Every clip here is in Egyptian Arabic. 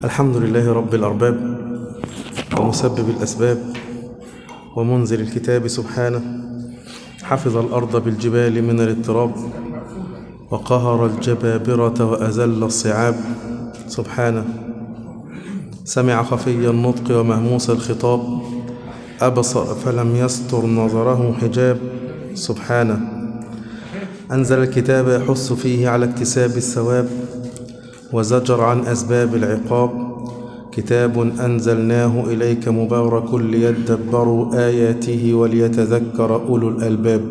الحمد لله رب الأرباب ومسبب الأسباب ومنزل الكتاب سبحانه حفظ الأرض بالجبال من الاضطراب وقهر الجبابرة وأزل الصعاب سبحانه سمع خفي النطق ومهموس الخطاب أبصر فلم يستر نظره حجاب سبحانه أنزل الكتاب يحث فيه على اكتساب الثواب وزجر عن أسباب العقاب كتاب أنزلناه إليك مبارك ليدبروا آياته وليتذكر أولو الألباب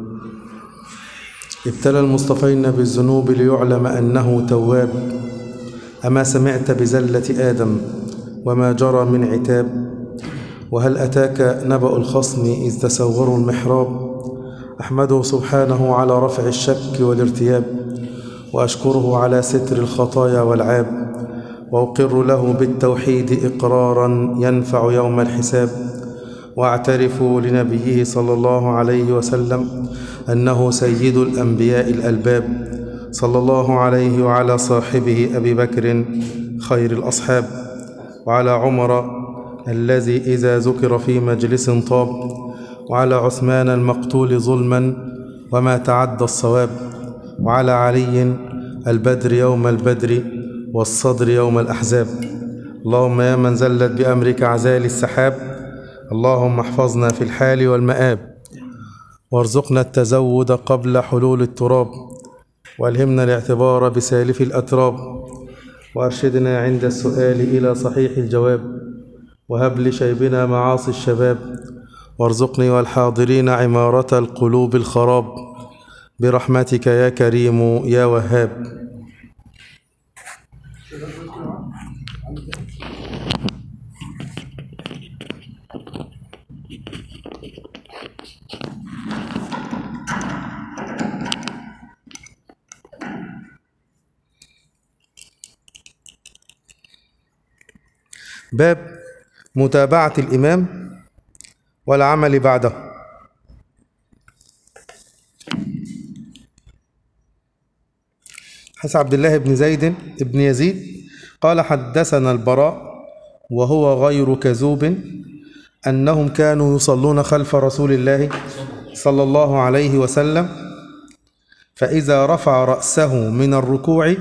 ابتلى المصطفين بالذنوب ليعلم أنه تواب أما سمعت بزلة آدم وما جرى من عتاب وهل أتاك نبأ الخصم إذ تسوروا المحراب أحمده سبحانه على رفع الشك والارتياب وأشكره على ستر الخطايا والعاب وأقر له بالتوحيد إقرارا ينفع يوم الحساب وأعترف لنبيه صلى الله عليه وسلم أنه سيد الأنبياء الألباب صلى الله عليه وعلى صاحبه أبي بكر خير الأصحاب وعلى عمر الذي إذا ذكر في مجلس طاب وعلى عثمان المقتول ظلما وما تعدى الصواب وعلى علي البدر يوم البدر والصدر يوم الأحزاب اللهم يا من زلت بأمرك عزال السحاب اللهم احفظنا في الحال والمآب وارزقنا التزود قبل حلول التراب والهمنا الاعتبار بسالف الأتراب وأرشدنا عند السؤال إلى صحيح الجواب وهب لشيبنا معاصي الشباب وارزقني والحاضرين عمارة القلوب الخراب برحمتك يا كريم يا وهاب باب متابعة الإمام والعمل بعده حسن عبد الله بن زيد بن يزيد قال حدثنا البراء وهو غير كذوب أنهم كانوا يصلون خلف رسول الله صلى الله عليه وسلم فإذا رفع رأسه من الركوع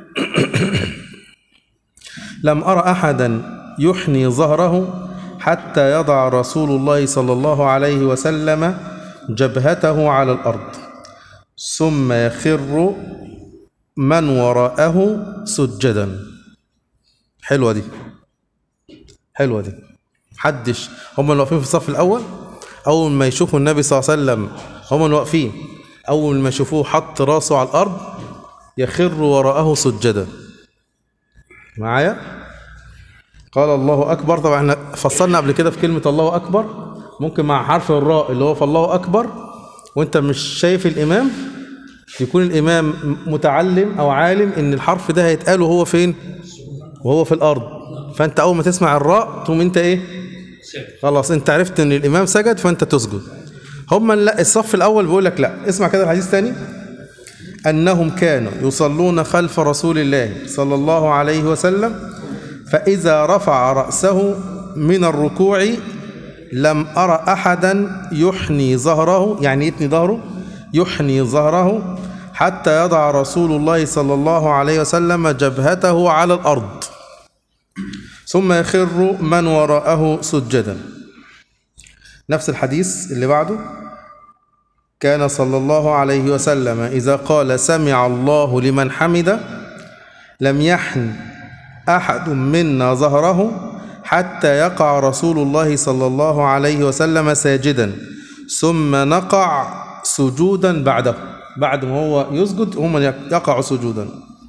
لم أر أحدا يحني ظهره حتى يضع رسول الله صلى الله عليه وسلم جبهته على الأرض ثم يخر من وراءه سجدا حلوة دي حلوة دي محدش هم اللي واقفين في الصف الأول أول ما يشوفوا النبي صلى الله عليه وسلم هم اللي واقفين أول ما يشوفوه حط راسه على الأرض يخر وراءه سجدا معايا قال الله أكبر طبعا احنا فصلنا قبل كده في كلمة الله أكبر ممكن مع حرف الراء اللي هو فالله أكبر وانت مش شايف الإمام يكون الإمام متعلم أو عالم إن الحرف ده هيتقال وهو فين وهو في الأرض فأنت أول ما تسمع الراء تقوم أنت إيه خلاص أنت عرفت إن الإمام سجد فأنت تسجد هم لا الصف الأول بيقول لك لا اسمع كده الحديث تاني أنهم كانوا يصلون خلف رسول الله صلى الله عليه وسلم فإذا رفع رأسه من الركوع لم أرى أحدا يحني ظهره يعني يتني ظهره يحني ظهره حتى يضع رسول الله صلى الله عليه وسلم جبهته على الأرض ثم يخر من وراءه سجدا نفس الحديث اللي بعده كان صلى الله عليه وسلم إذا قال سمع الله لمن حمده لم يحن أحد منا ظهره حتى يقع رسول الله صلى الله عليه وسلم ساجدا ثم نقع سجودا بعده بعد ما هو يسجد هم يقع سجودا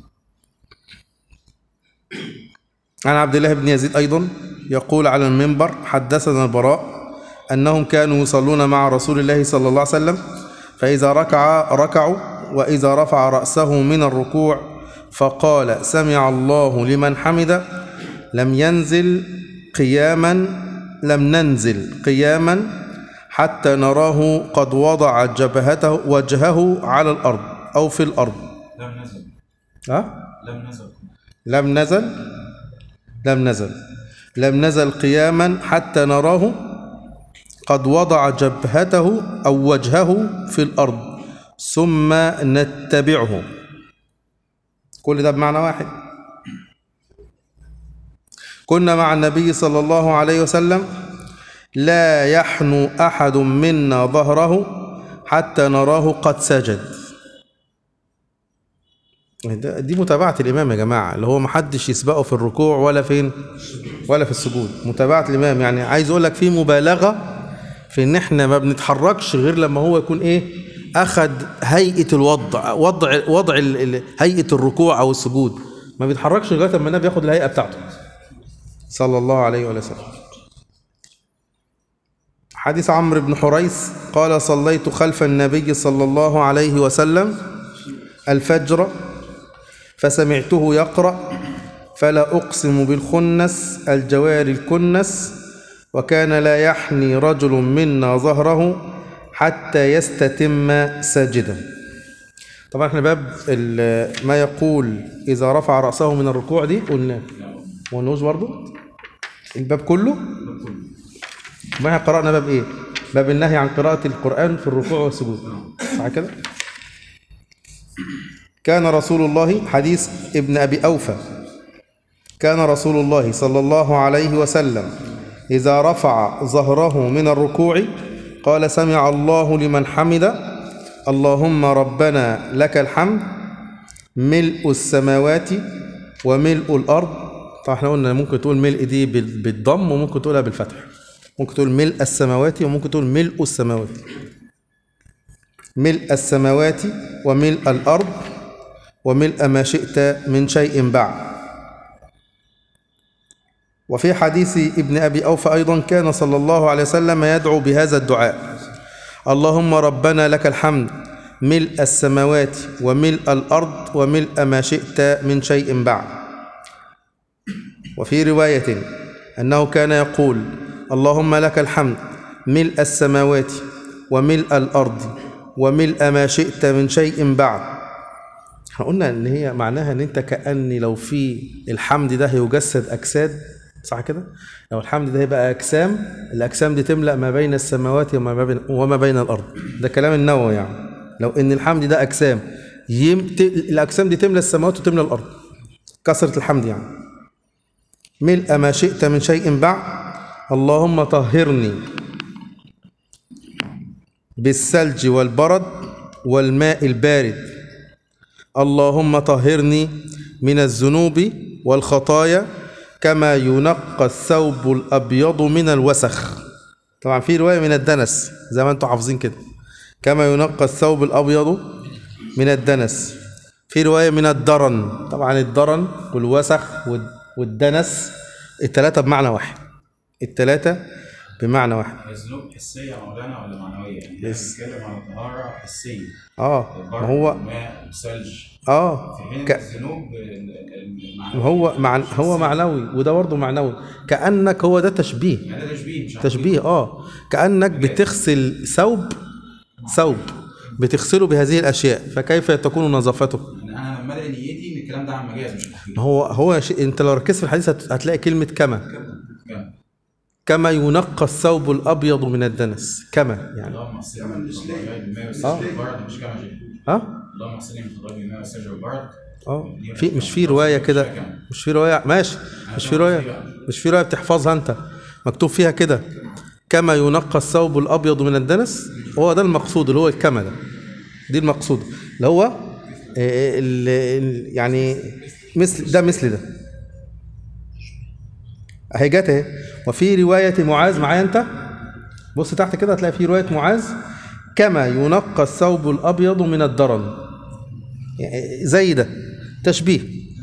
عن عبد الله بن يزيد أيضا يقول على المنبر حدثنا البراء أنهم كانوا يصلون مع رسول الله صلى الله عليه وسلم فإذا ركع ركعوا وإذا رفع رأسه من الركوع فقال سمع الله لمن حمد لم ينزل قياما لم ننزل قياما حتى نراه قد وضع جبهته وجهه على الأرض أو في الأرض لم نزل ها؟ لم نزل لم نزل لم نزل لم نزل قياما حتى نراه قد وضع جبهته أو وجهه في الأرض ثم نتبعه كل ده بمعنى واحد كنا مع النبي صلى الله عليه وسلم لا يحنو أحد منا ظهره حتى نراه قد سجد ده- دي متابعة الإمام يا جماعة اللي هو محدش يسبقه في الركوع ولا فين ولا في السجود متابعة الإمام يعني عايز أقول لك في مبالغة في إن إحنا ما بنتحركش غير لما هو يكون إيه أخد هيئة الوضع وضع وضع ال- ال- هيئة الركوع أو السجود ما بيتحركش لغاية ما النبي ياخد الهيئة بتاعته صلى الله عليه وسلم حديث عمرو بن حريث قال صليت خلف النبي صلى الله عليه وسلم الفجر فسمعته يقرأ فلا أقسم بالخنس الجوار الكنس وكان لا يحني رجل منا ظهره حتى يستتم ساجدا طبعا احنا باب ال- ما يقول إذا رفع رأسه من الركوع دي قلنا ما قلناهوش برضه الباب كله ما احنا قرأنا باب ايه باب النهي عن قراءة القرآن في الركوع والسجود صح كده كان رسول الله حديث ابن أبي أوفى كان رسول الله صلى الله عليه وسلم إذا رفع ظهره من الركوع قال سمع الله لمن حمد اللهم ربنا لك الحمد ملء السماوات وملء الأرض طبعا احنا قلنا ممكن تقول ملء دي بال- بالضم وممكن تقولها بالفتح ممكن تقول ملء السماوات وممكن تقول ملء السماوات ملء السماوات وملء الأرض وملء ما شئت من شيء بعد وفي حديث ابن أبي أوفى أيضا كان صلى الله عليه وسلم يدعو بهذا الدعاء اللهم ربنا لك الحمد ملء السماوات وملء الأرض وملء ما شئت من شيء بعد وفي رواية أنه كان يقول اللهم لك الحمد ملء السماوات وملء الأرض وملء ما شئت من شيء بعد احنا قلنا ان هي معناها ان انت كأن لو في الحمد ده هيجسد اجساد صح كده لو الحمد ده هيبقى اجسام الاجسام دي تملا ما بين السماوات وما بين وما بين الارض ده كلام النووي يعني لو ان الحمد ده اجسام يم... ت... الاجسام دي تملا السماوات وتملا الارض كثره الحمد يعني ملء ما شئت من شيء بعد اللهم طهرني بالثلج والبرد والماء البارد اللهم طهرني من الذنوب والخطايا كما ينقى الثوب الأبيض من الوسخ طبعا في رواية من الدنس زي ما انتم حافظين كده كما ينقى الثوب الأبيض من الدنس في رواية من الدرن طبعا الدرن والوسخ وال- والدنس التلاتة بمعنى واحد التلاتة بمعنى واحد هي الذنوب حسية يا مولانا ولا معنوية؟ يعني احنا يس. بنتكلم عن الطهارة حسية اه ما البرد هو والماء والثلج اه في حين ك... الذنوب ال- ال- المعنوية هو مع هو معنوي وده برضه معنوي كأنك هو ده تشبيه يعني ده تشبيه مش تشبيه اه كأنك بتغسل ثوب ثوب بتغسله بهذه الأشياء فكيف تكون نظافته يعني انا لما الاقي نيتي ان الكلام ده عن مجاز مش تحقيق ما هو هو شيء انت لو ركزت في الحديث هت- هتلاقي كلمة كما كمل. كما ينقى الثوب الأبيض من الدنس كما يعني اللهم اغسلني من خطاياي بالماء والثلج آه. والبرد مش كما جاء اه اللهم اغسلني من خطاياي بالماء والثلج والبرد اه في مش في رواية كده مش في رواية ماشي مش في رواية مش في رواية بتحفظها انت مكتوب فيها كده كما ينقى الثوب الأبيض من الدنس هو ده المقصود اللي هو الكما ده دي المقصود اللي هو آه، ال- ال- يعني مثل ده مثل ده اهي جت اهي وفي رواية معاذ معايا انت بص تحت كده هتلاقي في رواية معاذ كما ينقى الثوب الأبيض من الدرن يعني زي ده تشبيه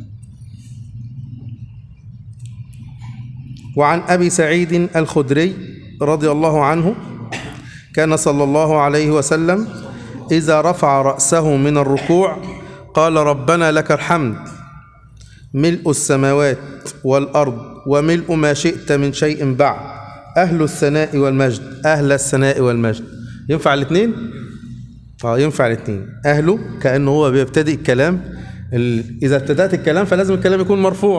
وعن أبي سعيد الخدري رضي الله عنه كان صلى الله عليه وسلم إذا رفع رأسه من الركوع قال ربنا لك الحمد ملء السماوات والأرض وملء ما شئت من شيء بعد أهل الثناء والمجد أهل الثناء والمجد ينفع الاثنين؟ اه ينفع الاثنين أهله كأنه هو بيبتدئ الكلام ال- إذا ابتدأت الكلام فلازم الكلام يكون مرفوع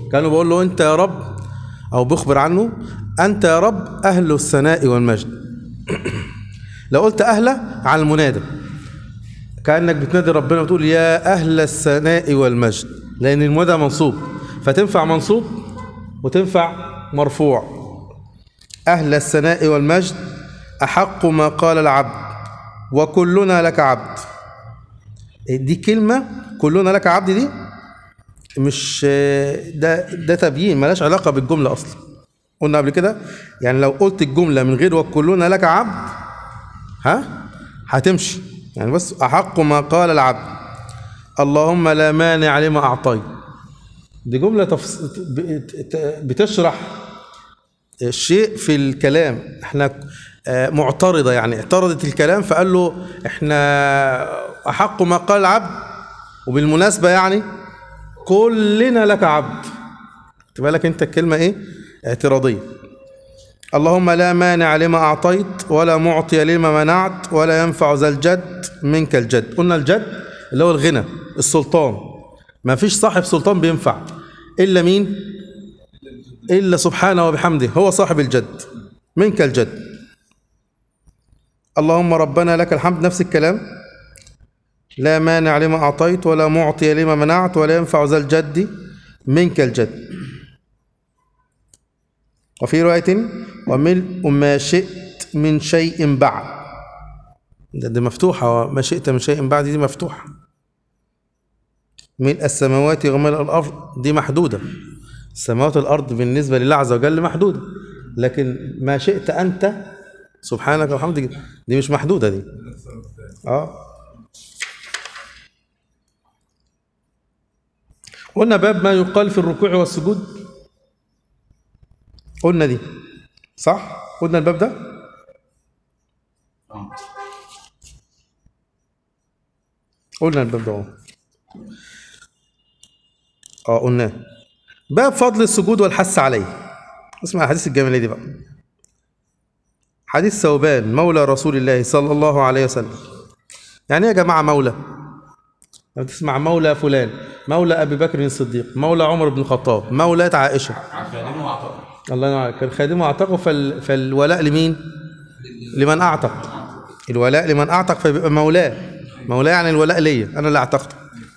كانوا بقول له انت يا رب او بيخبر عنه انت يا رب اهل الثناء والمجد لو قلت اهله على المنادى كانك بتنادي ربنا وتقول يا اهل الثناء والمجد لان المنادى منصوب فتنفع منصوب وتنفع مرفوع اهل الثناء والمجد احق ما قال العبد وكلنا لك عبد دي كلمه كلنا لك عبد دي مش ده ده تبيين ملاش علاقه بالجمله اصلا قلنا قبل كده يعني لو قلت الجمله من غير وكلنا لك عبد ها هتمشي يعني بس احق ما قال العبد اللهم لا مانع لما اعطيت دي جمله تفص... بت- بتشرح الشيء في الكلام احنا آه، معترضه يعني اعترضت الكلام فقال له احنا احق ما قال العبد وبالمناسبه يعني كلنا لك عبد خد بالك انت الكلمه ايه اعتراضيه اللهم لا مانع لما اعطيت ولا معطي لما منعت ولا ينفع ذا الجد منك الجد قلنا الجد اللي هو الغنى السلطان ما فيش صاحب سلطان بينفع الا مين الا سبحانه وبحمده هو صاحب الجد منك الجد اللهم ربنا لك الحمد نفس الكلام لا مانع لما أعطيت ولا معطي لما منعت ولا ينفع ذا الجد منك الجد وفي رواية وملء ما شئت من شيء بعد ده, ده مفتوحة ما شئت من شيء بعد دي مفتوحة ملء السماوات وملء الأرض دي محدودة السماوات والأرض بالنسبة لله عز وجل محدودة لكن ما شئت أنت سبحانك وبحمدك دي مش محدودة دي اه قلنا باب ما يقال في الركوع والسجود قلنا دي صح قلنا الباب ده اه قلنا الباب ده اهو اه قلناه باب فضل السجود والحث عليه اسمع الحديث الجميله دي بقى حديث ثوبان مولى رسول الله صلى الله عليه وسلم يعني ايه يا جماعه مولى لما تسمع مولى فلان مولى ابي بكر الصديق مولى عمر بن الخطاب مولى عائشه خادمه واعتقد الله ينور عليك كان خادمه اعتقه فال... فالولاء لمين لمن اعتق الولاء لمن اعتق فبيبقى مولاه مولاه يعني الولاء ليا انا اللي اعتقته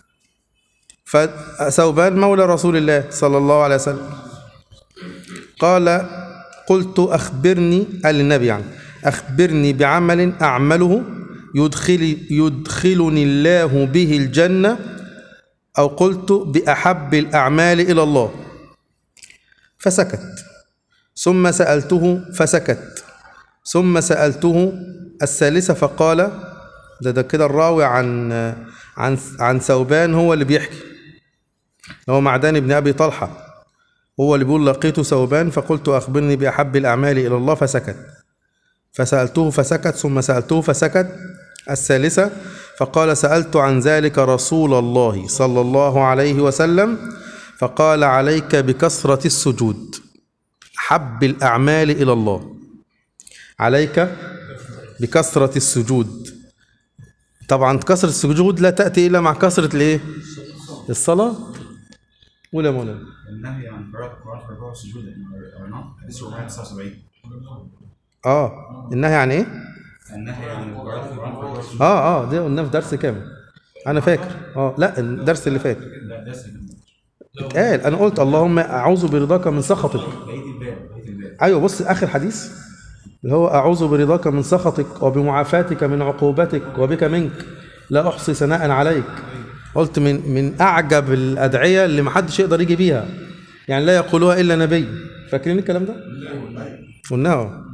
فثوبان مولى رسول الله صلى الله عليه وسلم قال قلت اخبرني قال للنبي يعني اخبرني بعمل اعمله يدخل يدخلني الله به الجنه او قلت باحب الاعمال الى الله فسكت ثم سألته فسكت ثم سألته الثالثة فقال ده ده كده الراوي عن عن عن ثوبان هو اللي بيحكي هو معدان بن أبي طلحة هو اللي بيقول لقيت ثوبان فقلت أخبرني بأحب الأعمال إلى الله فسكت فسألته فسكت ثم سألته فسكت الثالثة فقال سألت عن ذلك رسول الله صلى الله عليه وسلم فقال عليك بكثرة السجود حب الأعمال إلى الله عليك بكثرة السجود طبعا كثرة السجود لا تأتي إلا مع كثرة الإيه؟ الصلاة ولا مولانا النهي عن قراءة القرآن في الركوع والسجود قريناه حديث 479 آه النهي عن إيه؟ النهي عن قراءة القرآن في الركوع والسجود آه آه ده قلناه في درس كامل أنا فاكر آه لا الدرس اللي فات لا ده سجن اتقال أنا قلت اللهم أعوذ برضاك من سخطك بقية الباب بقية الباب ايوه بص اخر حديث اللي هو اعوذ برضاك من سخطك وبمعافاتك من عقوبتك وبك منك لا احصي ثناء عليك قلت من من اعجب الادعيه اللي محدش يقدر يجي بيها يعني لا يقولها الا نبي فاكرين الكلام ده قلناه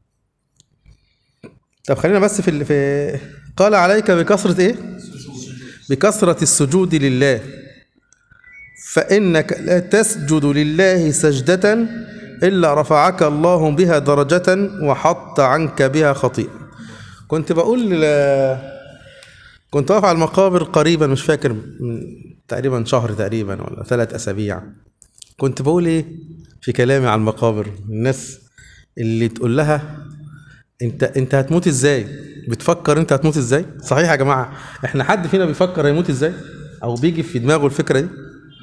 طب خلينا بس في ال- في قال عليك بكثره ايه بكثره السجود لله فإنك لا تسجد لله سجدة إلا رفعك الله بها درجة وحط عنك بها خطيئة كنت بقول ل- كنت واقف على المقابر قريبا مش فاكر من تقريبا شهر تقريبا ولا ثلاث أسابيع كنت بقول إيه في كلامي على المقابر الناس اللي تقول لها انت انت هتموت ازاي بتفكر انت هتموت ازاي صحيح يا جماعه احنا حد فينا بيفكر هيموت ازاي او بيجي في دماغه الفكره دي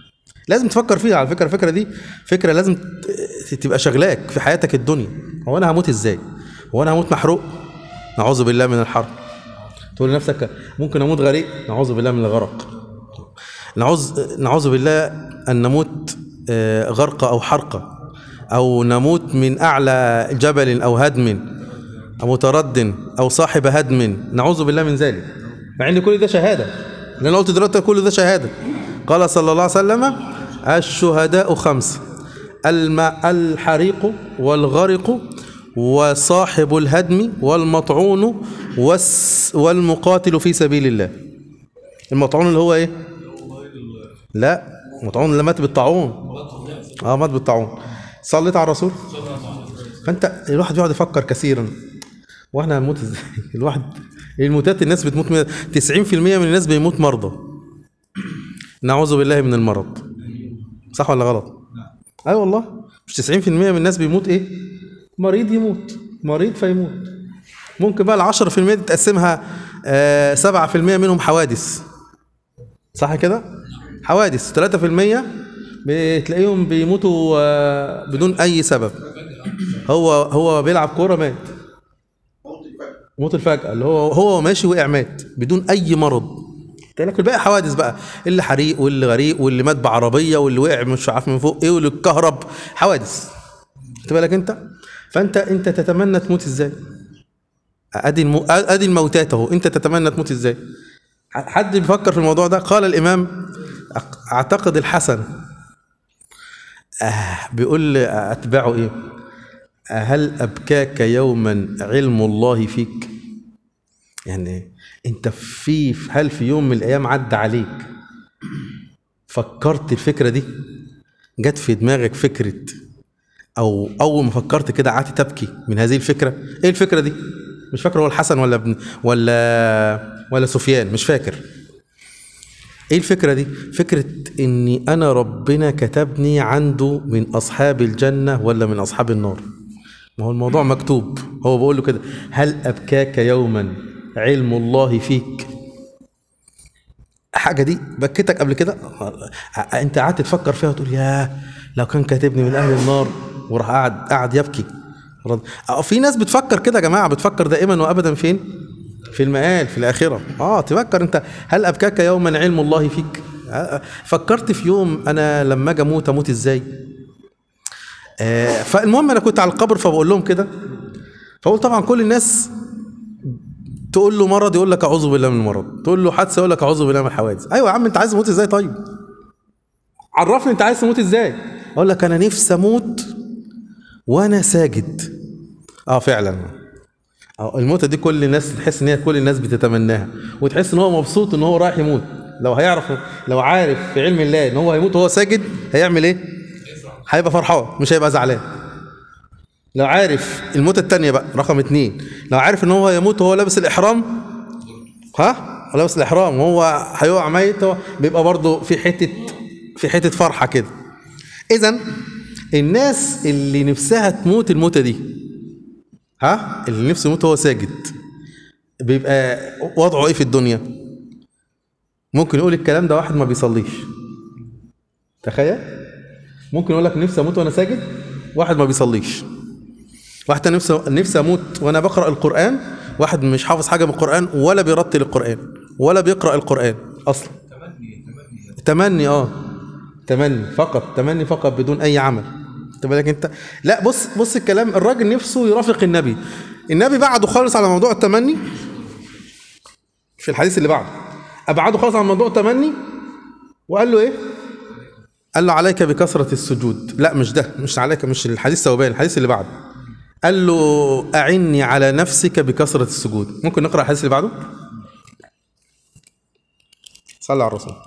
لازم تفكر فيها على فكره الفكره دي فكره لازم ت- تبقى شغلاك في حياتك الدنيا هو انا هموت ازاي هو انا هموت محروق نعوذ بالله من الحرب تقول لنفسك ممكن اموت غريق نعوذ بالله من الغرق نعوذ نعوذ بالله ان نموت آه، غرقه او حرقه او نموت من اعلى جبل او هدم او مترد او صاحب هدم نعوذ بالله من ذلك مع ان كل ده شهاده اللي انا قلت دلوقتي كل ده شهاده قال صلى الله عليه وسلم الشهداء خمس الماء الحريق والغرق وصاحب الهدم والمطعون والس والمقاتل في سبيل الله المطعون اللي هو ايه لا مطعون اللي مات بالطاعون اه مات بالطاعون صليت على الرسول فانت الواحد يقعد يفكر كثيرا واحنا هنموت ازاي الواحد الموتات الناس بتموت من 90% من الناس بيموت مرضى نعوذ بالله من المرض صح ولا غلط اي أيوة والله مش 90% من الناس بيموت ايه مريض يموت مريض فيموت ممكن بقى ال 10% دي تقسمها آه 7% منهم حوادث صح كده حوادث 3% بتلاقيهم بيموتوا آه، بدون اي سبب هو هو بيلعب كوره مات موت الفجأة اللي هو هو ماشي وقع مات بدون أي مرض لك الباقي حوادث بقى اللي حريق واللي غريق واللي مات بعربية واللي وقع مش عارف من فوق ايه واللي اتكهرب حوادث خدت بالك انت فانت انت تتمنى تموت ازاي ادي المو... ادي الموتات اهو انت تتمنى تموت ازاي حد بيفكر في الموضوع ده قال الامام أق- اعتقد الحسن آه بيقول اتباعه ايه هل أبكاك يوما علم الله فيك يعني أنت في هل في يوم من الأيام عدى عليك فكرت الفكرة دي جت في دماغك فكرة أو أول ما فكرت كده قعدت تبكي من هذه الفكرة إيه الفكرة دي مش فاكر هو الحسن ولا ابن ولا ولا سفيان مش فاكر ايه الفكره دي فكره اني انا ربنا كتبني عنده من اصحاب الجنه ولا من اصحاب النار ما هو الموضوع مكتوب هو بيقول له كده هل ابكاك يوما علم الله فيك حاجه دي بكتك قبل كده انت قعدت تفكر فيها وتقول يا لو كان كاتبني من اهل النار وراح قاعد قاعد يبكي رد- اه في ناس بتفكر كده يا جماعه بتفكر دائما وابدا فين في المآل في الآخرة اه تفكر انت هل أبكاك يوما علم الله فيك آه، فكرت في يوم انا لما اجي اموت اموت ازاي آه، فالمهم انا كنت على القبر فبقول لهم كده فقلت طبعا كل الناس تقول له مرض يقول لك اعوذ بالله من المرض تقول له حادثه يقول لك اعوذ بالله من الحوادث ايوه يا عم انت عايز تموت ازاي طيب عرفني انت عايز تموت ازاي اقول لك انا نفسي اموت وانا ساجد اه فعلا اه الموتة دي كل الناس تحس ان هي كل الناس بتتمناها وتحس ان هو مبسوط ان هو رايح يموت لو هيعرف لو عارف في علم الله ان هو هيموت وهو ساجد هيعمل ايه هيبقى فرحان مش هيبقى زعلان لو عارف الموتة التانية بقى رقم اتنين لو عارف ان هو هيموت وهو لابس الاحرام ها لابس الاحرام وهو هيقع ميت هو بيبقى برضه في حتة في حتة فرحة كده اذا الناس اللي نفسها تموت الموتة دي ها اللي نفسه يموت وهو ساجد بيبقى وضعه ايه في الدنيا ممكن يقول الكلام ده واحد ما بيصليش تخيل ممكن يقول لك نفسي اموت وانا ساجد واحد ما بيصليش واحد تاني نفسه نفسي اموت وانا بقرا القران واحد مش حافظ حاجه من القران ولا بيرتل القران ولا بيقرا القران اصلا تمني اه تمني فقط تمني فقط بدون اي عمل انت بالك انت لا بص بص الكلام الراجل نفسه يرافق النبي النبي بعده خالص على موضوع التمني في الحديث اللي بعده ابعده خالص عن موضوع التمني وقال له ايه قال له عليك بكثرة السجود لا مش ده مش عليك مش الحديث ثوبان الحديث اللي بعده قال له أعني على نفسك بكثرة السجود ممكن نقرأ الحديث اللي بعده صلى على الرسول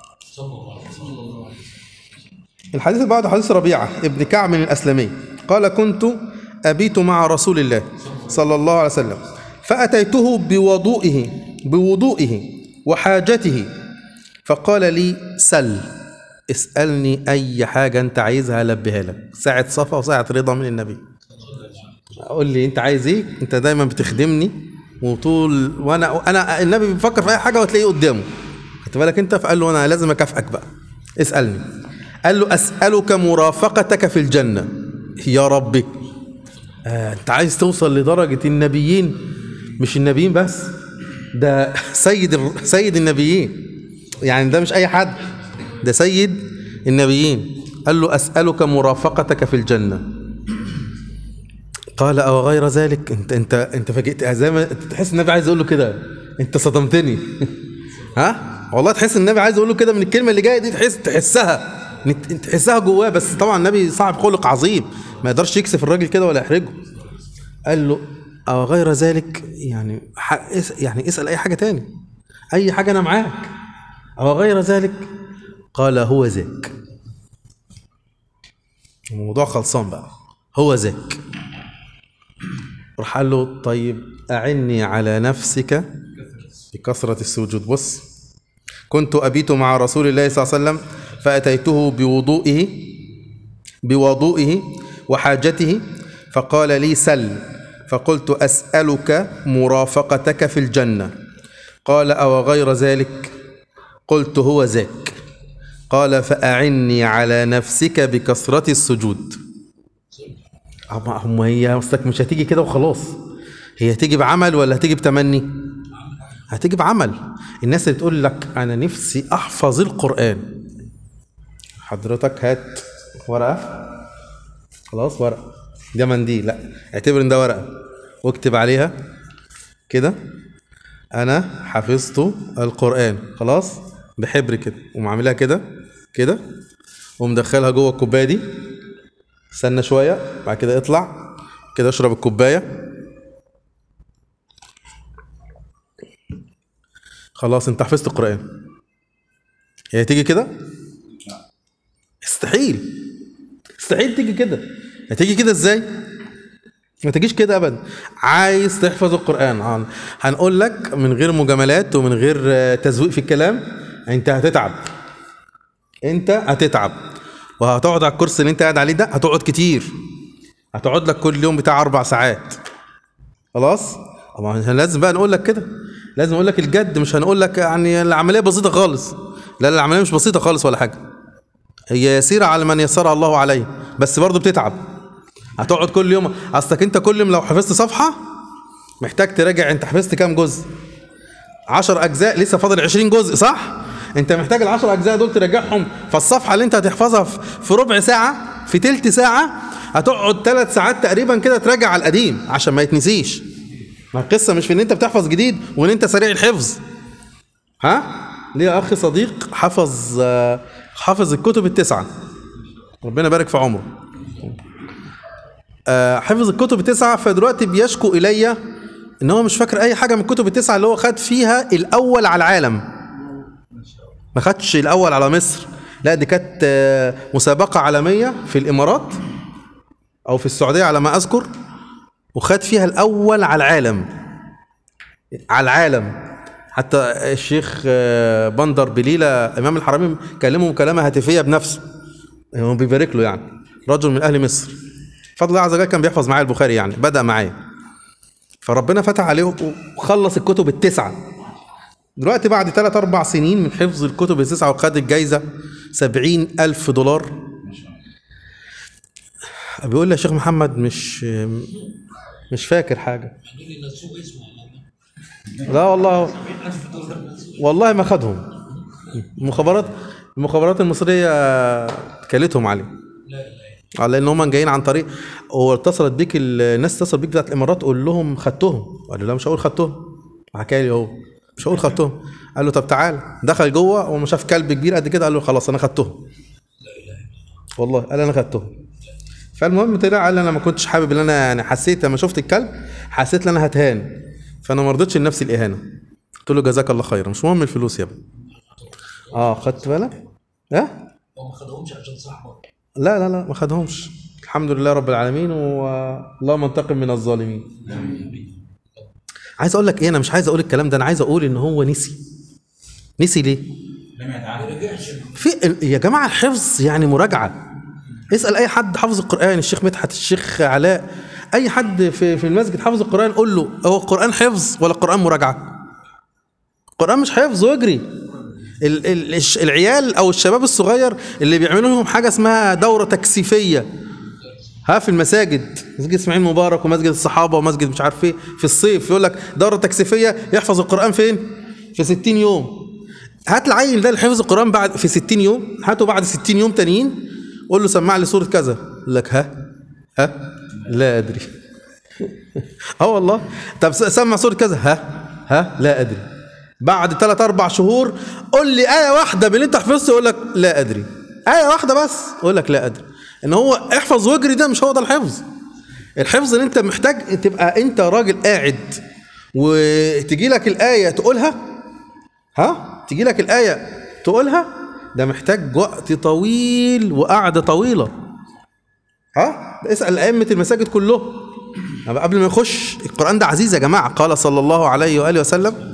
الحديث اللي بعده حديث ربيعة ابن كعب الأسلمي قال كنت أبيت مع رسول الله صلى الله عليه وسلم فأتيته بوضوئه بوضوئه وحاجته فقال لي سل اسألني أي حاجة أنت عايزها ألبيها لك ساعة صفا وساعة رضا من النبي قول لي أنت عايز إيه أنت دايما بتخدمني وطول وأنا أنا النبي بيفكر في أي حاجة وتلاقيه قدامه خدت بالك أنت فقال له أنا لازم أكافئك بقى اسألني قال له اسالك مرافقتك في الجنه يا ربي آه انت عايز توصل لدرجه النبيين مش النبيين بس ده سيد ال- سيد النبيين يعني ده مش اي حد ده سيد النبيين قال له اسالك مرافقتك في الجنه قال او غير ذلك انت انت انت فاجئت زي ما انت تحس النبي عايز يقول له كده انت صدمتني ها والله تحس النبي عايز يقول له كده من الكلمه اللي جايه دي تحس تحسها انت- انت تحسها جواه بس طبعا النبي صاحب خلق عظيم ما يقدرش يكسف الراجل كده ولا يحرجه قال له او غير ذلك يعني ح- اس- يعني اسال اي حاجه تاني اي حاجه انا معاك او غير ذلك قال هو ذاك الموضوع خلصان بقى هو ذاك راح قال له طيب أعني على نفسك بكثرة السجود بص كنت أبيت مع رسول الله صلى الله عليه وسلم فأتيته بوضوئه بوضوئه وحاجته فقال لي سل فقلت أسألك مرافقتك في الجنة قال أو غير ذلك قلت هو ذاك قال فأعني على نفسك بكثرة السجود أما هم هي أصلك مش هتيجي كده وخلاص هي هتيجي بعمل ولا هتيجي بتمني هتيجي بعمل الناس اللي تقول لك أنا نفسي أحفظ القرآن حضرتك هات ورقة خلاص ورقة ده منديل لا اعتبر ان ده ورقة واكتب عليها كده أنا حفظت القرآن خلاص بحبر كده ومعاملها كده كده ومدخلها جوه الكوباية دي استنى شوية بعد كده اطلع كده اشرب الكوباية خلاص انت حفظت القرآن هي تيجي كده استحيل استحيل تيجي كده هتيجي كده ازاي ما تجيش كده ابدا عايز تحفظ القرآن هن- هنقول لك من غير مجاملات ومن غير آه، تزويق في الكلام انت هتتعب انت هتتعب وهتقعد على الكرسي اللي انت قاعد عليه ده هتقعد كتير هتقعد لك كل يوم بتاع اربع ساعات خلاص طبعا احنا لازم بقى نقول لك كده لازم اقول لك الجد مش هنقول لك يعني العمليه بسيطه خالص لا لا، العمليه مش بسيطه خالص ولا حاجه هي يسيره على من يسرها الله عليه بس برضه بتتعب هتقعد كل يوم اصلك انت كل يوم لو حفظت صفحه محتاج تراجع انت حفظت كام جزء 10 اجزاء لسه فاضل 20 جزء صح انت محتاج ال 10 اجزاء دول تراجعهم فالصفحه اللي انت هتحفظها في في ربع ساعه في تلت ساعه هتقعد ثلاث ساعات تقريبا كده تراجع على القديم عشان ما يتنسيش ما القصه مش في ان انت بتحفظ جديد وان انت سريع الحفظ ها ليه اخ صديق حفظ آه، حفظ الكتب التسعه ربنا يبارك في عمره آه، حفظ الكتب التسعه فدلوقتي بيشكو الي ان هو مش فاكر اي حاجه من الكتب التسعه اللي هو خد فيها الاول على العالم ما خدش الاول على مصر لا دي كانت آه، مسابقه عالميه في الامارات او في السعوديه على ما اذكر وخد فيها الاول على العالم على العالم حتى الشيخ آه، بندر بليلة امام الحرمين كلمه مكالمه هاتفيه بنفسه هو بيبارك له يعني رجل من اهل مصر فضل الله عز وجل كان بيحفظ معايا البخاري يعني بدا معايا فربنا فتح عليه وخلص الكتب التسعه دلوقتي بعد ثلاث أربع سنين من حفظ الكتب التسعة وخد الجايزة سبعين ألف دولار بيقول لي يا شيخ محمد مش مش فاكر حاجة لا والله والله ما خدهم المخابرات المخابرات المصرية كلتهم عليه اه لان هم جايين عن طريق هو اتصلت بيك ال- الناس اتصلت بيك بتاعت الامارات قول لهم خدتهم قال له لا مش هقول خدتهم حكى لي اهو مش هقول خدتهم قال له طب تعال دخل جوه وما شاف كلب كبير قد كده قال له خلاص انا خدتهم والله قال انا خدتهم فالمهم طلع قال انا ما كنتش حابب ان انا يعني حسيت لما شفت الكلب حسيت ان انا هتهان فانا ما رضيتش لنفسي الاهانه قلت له جزاك الله خيرا مش مهم الفلوس يا ابني اه خدت بالك ها هو ما خدهمش عشان صاحبه لا لا لا ما خدهمش الحمد لله رب العالمين واللهم انتقم من الظالمين عايز اقول لك ايه انا مش عايز اقول الكلام ده انا عايز اقول ان هو نسي نسي ليه لم يتعهد في يا جماعه الحفظ يعني مراجعه اسال اي حد حافظ القران الشيخ مدحت الشيخ علاء اي حد في في المسجد حافظ القران قول له هو القران حفظ ولا القران مراجعه القران مش حفظ واجري ال- ال- الش- العيال او الشباب الصغير اللي بيعملوا لهم حاجه اسمها دوره تكثيفيه ها في المساجد مسجد اسماعيل مبارك ومسجد الصحابه ومسجد مش عارف ايه في الصيف يقول لك دوره تكثيفيه يحفظ القران فين في 60 يوم هات العيل ده اللي حفظ القران بعد في 60 يوم هاته بعد 60 يوم تانيين قول له سمع لي سوره كذا يقول لك ها ها لا ادري اه والله طب س- سمع سوره كذا ها ها لا ادري بعد ثلاث اربع شهور قول لي ايه واحده من اللي انت حفظته يقول لك لا ادري ايه واحده بس يقول لك لا ادري ان هو احفظ واجري ده مش هو ده الحفظ الحفظ ان انت محتاج تبقى انت راجل قاعد وتجي لك الايه تقولها ها تجي لك الايه تقولها ده محتاج وقت طويل وقعده طويله ها اسال ائمه المساجد كلهم أما قبل ما يخش القران ده عزيز يا جماعه قال صلى الله عليه واله وسلم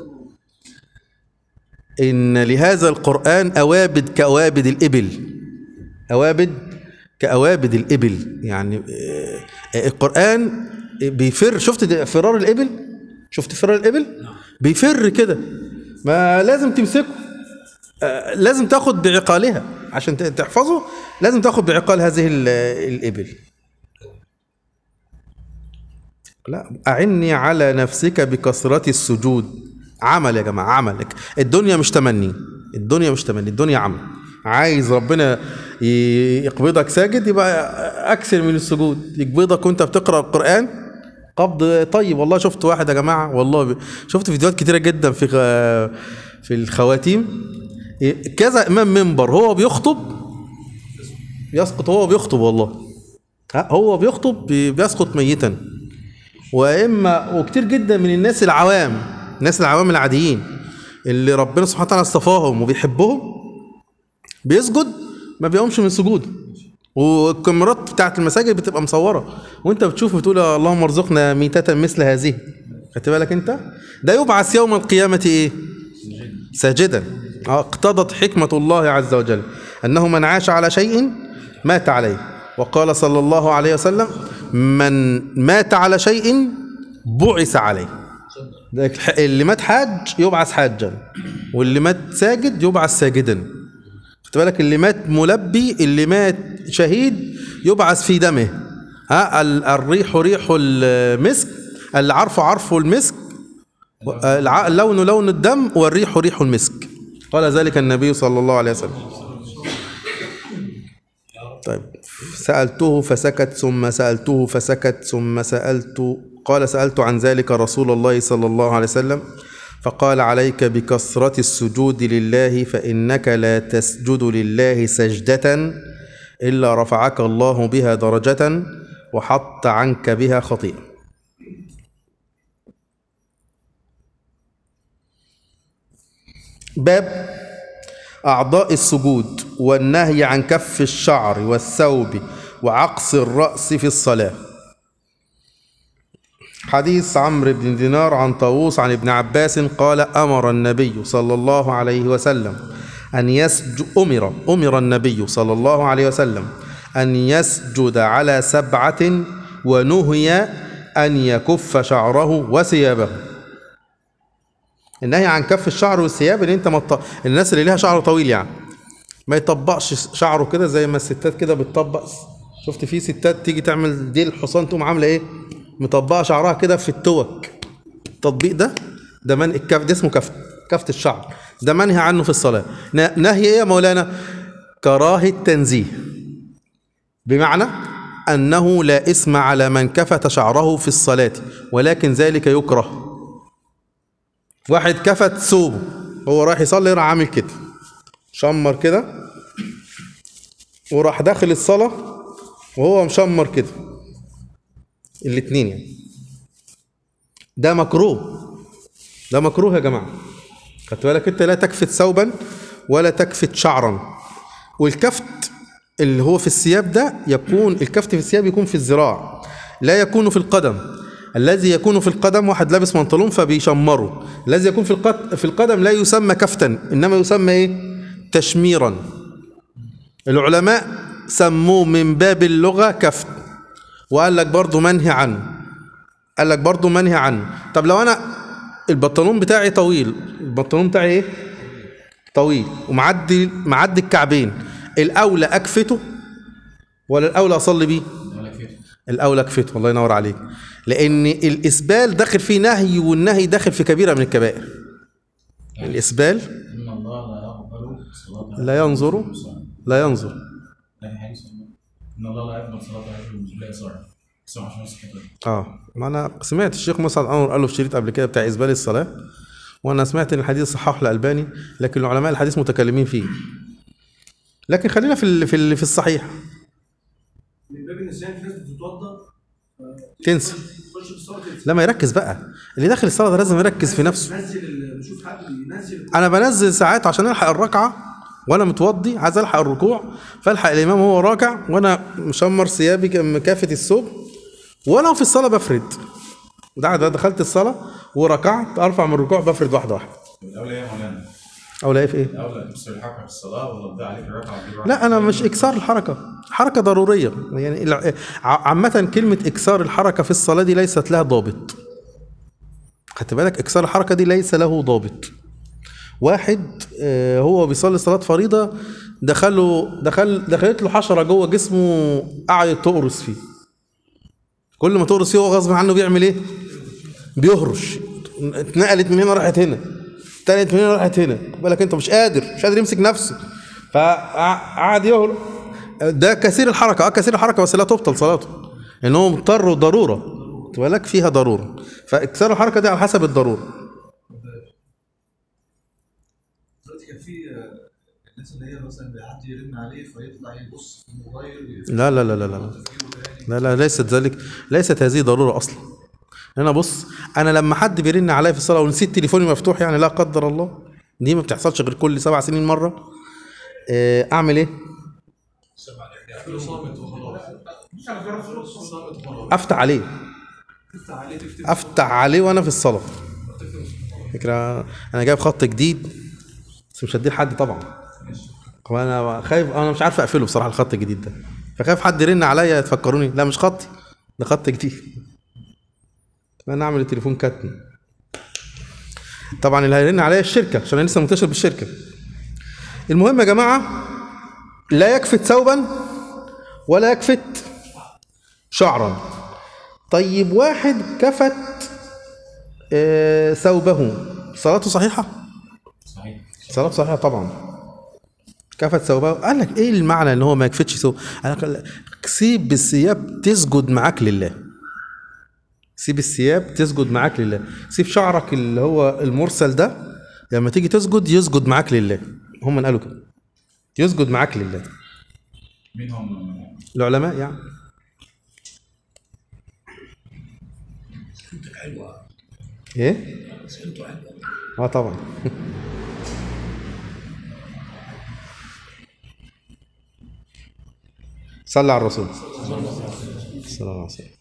ان لهذا القران اوابد كاوابد الابل اوابد كاوابد الابل يعني آه، آه، القران بيفر شفت ده فرار الابل شفت فرار الابل بيفر كده ما لازم تمسكه آه، لازم تاخد بعقالها عشان ت- تحفظه لازم تاخد بعقال هذه ال- الابل لا أعني على نفسك بكثرة السجود عمل يا جماعة عملك الدنيا مش تمني الدنيا مش تمني الدنيا عمل عايز ربنا ي- يقبضك ساجد يبقى أكثر من السجود يقبضك وأنت بتقرأ القرآن قبض طيب والله شفت واحد يا جماعة والله ب- شفت فيديوهات كتيرة جدا في خ- في الخواتيم كذا إمام منبر هو بيخطب يسقط هو بيخطب والله ها، هو بيخطب بي- بيسقط ميتا واما وكتير جدا من الناس العوام الناس العوام العاديين اللي ربنا سبحانه وتعالى اصطفاهم وبيحبهم بيسجد ما بيقومش من سجوده والكاميرات بتاعت المساجد بتبقى مصوره وانت بتشوف بتقول يا اللهم ارزقنا ميتة مثل هذه خدت بالك انت ده يبعث يوم القيامه ايه ساجدا آه، اقتضت حكمة الله عز وجل أنه من عاش على شيء مات عليه وقال صلى الله عليه وسلم من مات على شيء بعث عليه ده الح- اللي مات حاج يبعث حاجا واللي مات ساجد يبعث ساجدا خد بالك اللي مات ملبي اللي مات شهيد يبعث في دمه ها ال- الريح ريح المسك العرف عرف المسك الع- اللون لون الدم والريح ريح المسك قال ذلك النبي صلى الله عليه وسلم طيب سألته فسكت ثم سألته فسكت ثم سألت قال سألت عن ذلك رسول الله صلى الله عليه وسلم فقال عليك بكثرة السجود لله فإنك لا تسجد لله سجدة إلا رفعك الله بها درجة وحط عنك بها خطيئة باب أعضاء السجود والنهي عن كف الشعر والثوب وعقص الرأس في الصلاة حديث عمرو بن دينار عن طاووس عن ابن عباس قال أمر النبي صلى الله عليه وسلم أن يسجد أمر أمر النبي صلى الله عليه وسلم أن يسجد على سبعة ونهي أن يكف شعره وثيابه النهي عن كف الشعر والثياب ان انت مط... الناس اللي ليها شعر طويل يعني ما يطبقش شعره كده زي ما الستات كده بتطبق شفت في ستات تيجي تعمل دي الحصان تقوم عامله ايه مطبقه شعرها كده في التوك التطبيق ده ده من الكف ده اسمه كفت كفت الشعر ده منهي عنه في الصلاه ن- نهي ايه يا مولانا كراهه تنزيه بمعنى انه لا اسم على من كفت شعره في الصلاه ولكن ذلك يكره واحد كفت ثوبه هو رايح يصلي راح عامل كده شمر كده وراح داخل الصلاة وهو مشمر كده الاتنين يعني ده مكروه ده مكروه يا جماعة خدت بالك انت لا تكفت ثوبا ولا تكفت شعرا والكفت اللي هو في الثياب ده يكون الكفت في الثياب يكون في الذراع لا يكون في القدم الذي يكون في القدم واحد لابس بنطلون فبيشمره الذي يكون في القد... في القدم لا يسمى كفتا انما يسمى ايه تشميرا العلماء سموه من باب اللغة كفت وقال لك برضه منهي عنه قال لك برضه منهي عنه طب لو انا البنطلون بتاعي طويل البنطلون بتاعي ايه طويل ومعدي معدي الكعبين الاولى اكفته ولا الاولى اصلي بيه يقول لك فين؟ الاولى اكفته الله ينور عليك لان الاسبال داخل فيه نهي والنهي داخل في كبيره من الكبائر الاسبال ان الله لا يقبل صلاه لا ينظر لا ينظر لا في حديث ان الله لا يقبل صلاه احدكم بالله صار اسمع عشان نفس الكتاب اه ما انا سمعت الشيخ مسعد انور قال له في شريط قبل كده بتاع اسبال الصلاه وانا سمعت ان الحديث صححه الالباني لكن العلماء الحديث متكلمين فيه لكن خلينا في ال- في ال- في الصحيح من باب النسيان في ناس بتتوضا تنسى تخش في الصلاه تنسى لما يركز بقى اللي داخل الصلاه ده لازم يركز في نفسه نزل ال- بشوف حد بينزل انا بنزل ساعات عشان الحق الركعه وانا متوضي عايز الحق الركوع فالحق الامام وهو راكع وانا مشمر ثيابي كم- كافه الثوب وانا في الصلاه بفرد ده ده دخلت الصلاه وركعت ارفع من الركوع بفرد واحده واحده الاولى ايه يا مولانا؟ او لا في ايه الاولى تكسر الحركه في الصلاه ولا تضيع عليك الركعه وتجيب ركعة لا انا تانية؟ مش اكسار الحركه حركه ضروريه يعني الع- ع- عامه كلمه اكسار الحركه في الصلاه دي ليست لها ضابط خدت بالك اكسار الحركه دي ليس له ضابط واحد آه، هو بيصلي صلاه فريضه دخله دخل دخلت له حشره جوه جسمه قعدت تقرص فيه كل ما تقرص فيه هو غصب عنه بيعمل ايه بيهرش اتنقلت من هنا راحت هنا اتنقلت من هنا راحت هنا خد بالك انت مش قادر مش قادر يمسك نفسه فقعد يهرش ده كثير الحركه اه كثير الحركه بس لا تبطل صلاته ان هو مضطر وضروره خد بالك فيها ضروره فاكثار الحركه دي على حسب الضروره دلوقتي كان في آه، الناس اللي هي مثلا حد يرن عليه فيطلع يبص في الموبايل لا لا لا لا لا لا لا ليست ذلك ليست هذه ضروره اصلا انا بص انا لما حد بيرن عليا في الصلاه ونسيت تليفوني مفتوح يعني لا قدر الله دي ما بتحصلش غير كل سبع سنين مره آه، اعمل ايه افتح عليه تفتح عليه تكتب افتح عليه وانا في الصلاه فكره انا جايب خط جديد بس مش هديه لحد طبعا وانا خايف انا مش عارف اقفله بصراحه الخط الجديد ده فخايف حد يرن عليا تفكروني لا مش خطي ده خط جديد انا اعمل التليفون كتم طبعا اللي هيرن عليا الشركه عشان انا لسه منتشر بالشركه المهم يا جماعه لا يكفت ثوبا ولا يكفت شعرا طيب واحد كفت آه، ثوبه صلاته صحيحه صحيح صلاته صحيحه طبعا كفت ثوبه قال لك ايه المعنى ان هو ما يكفتش ثوب قال لك سيب الثياب تسجد معاك لله سيب الثياب تسجد معاك لله سيب شعرك اللي هو المرسل ده لما تيجي تسجد يسجد معاك لله هم اللي قالوا كده يسجد معاك لله مين هم العلماء يعني ايه اه طبعا صلى على الرسول صلى الله عليه وسلم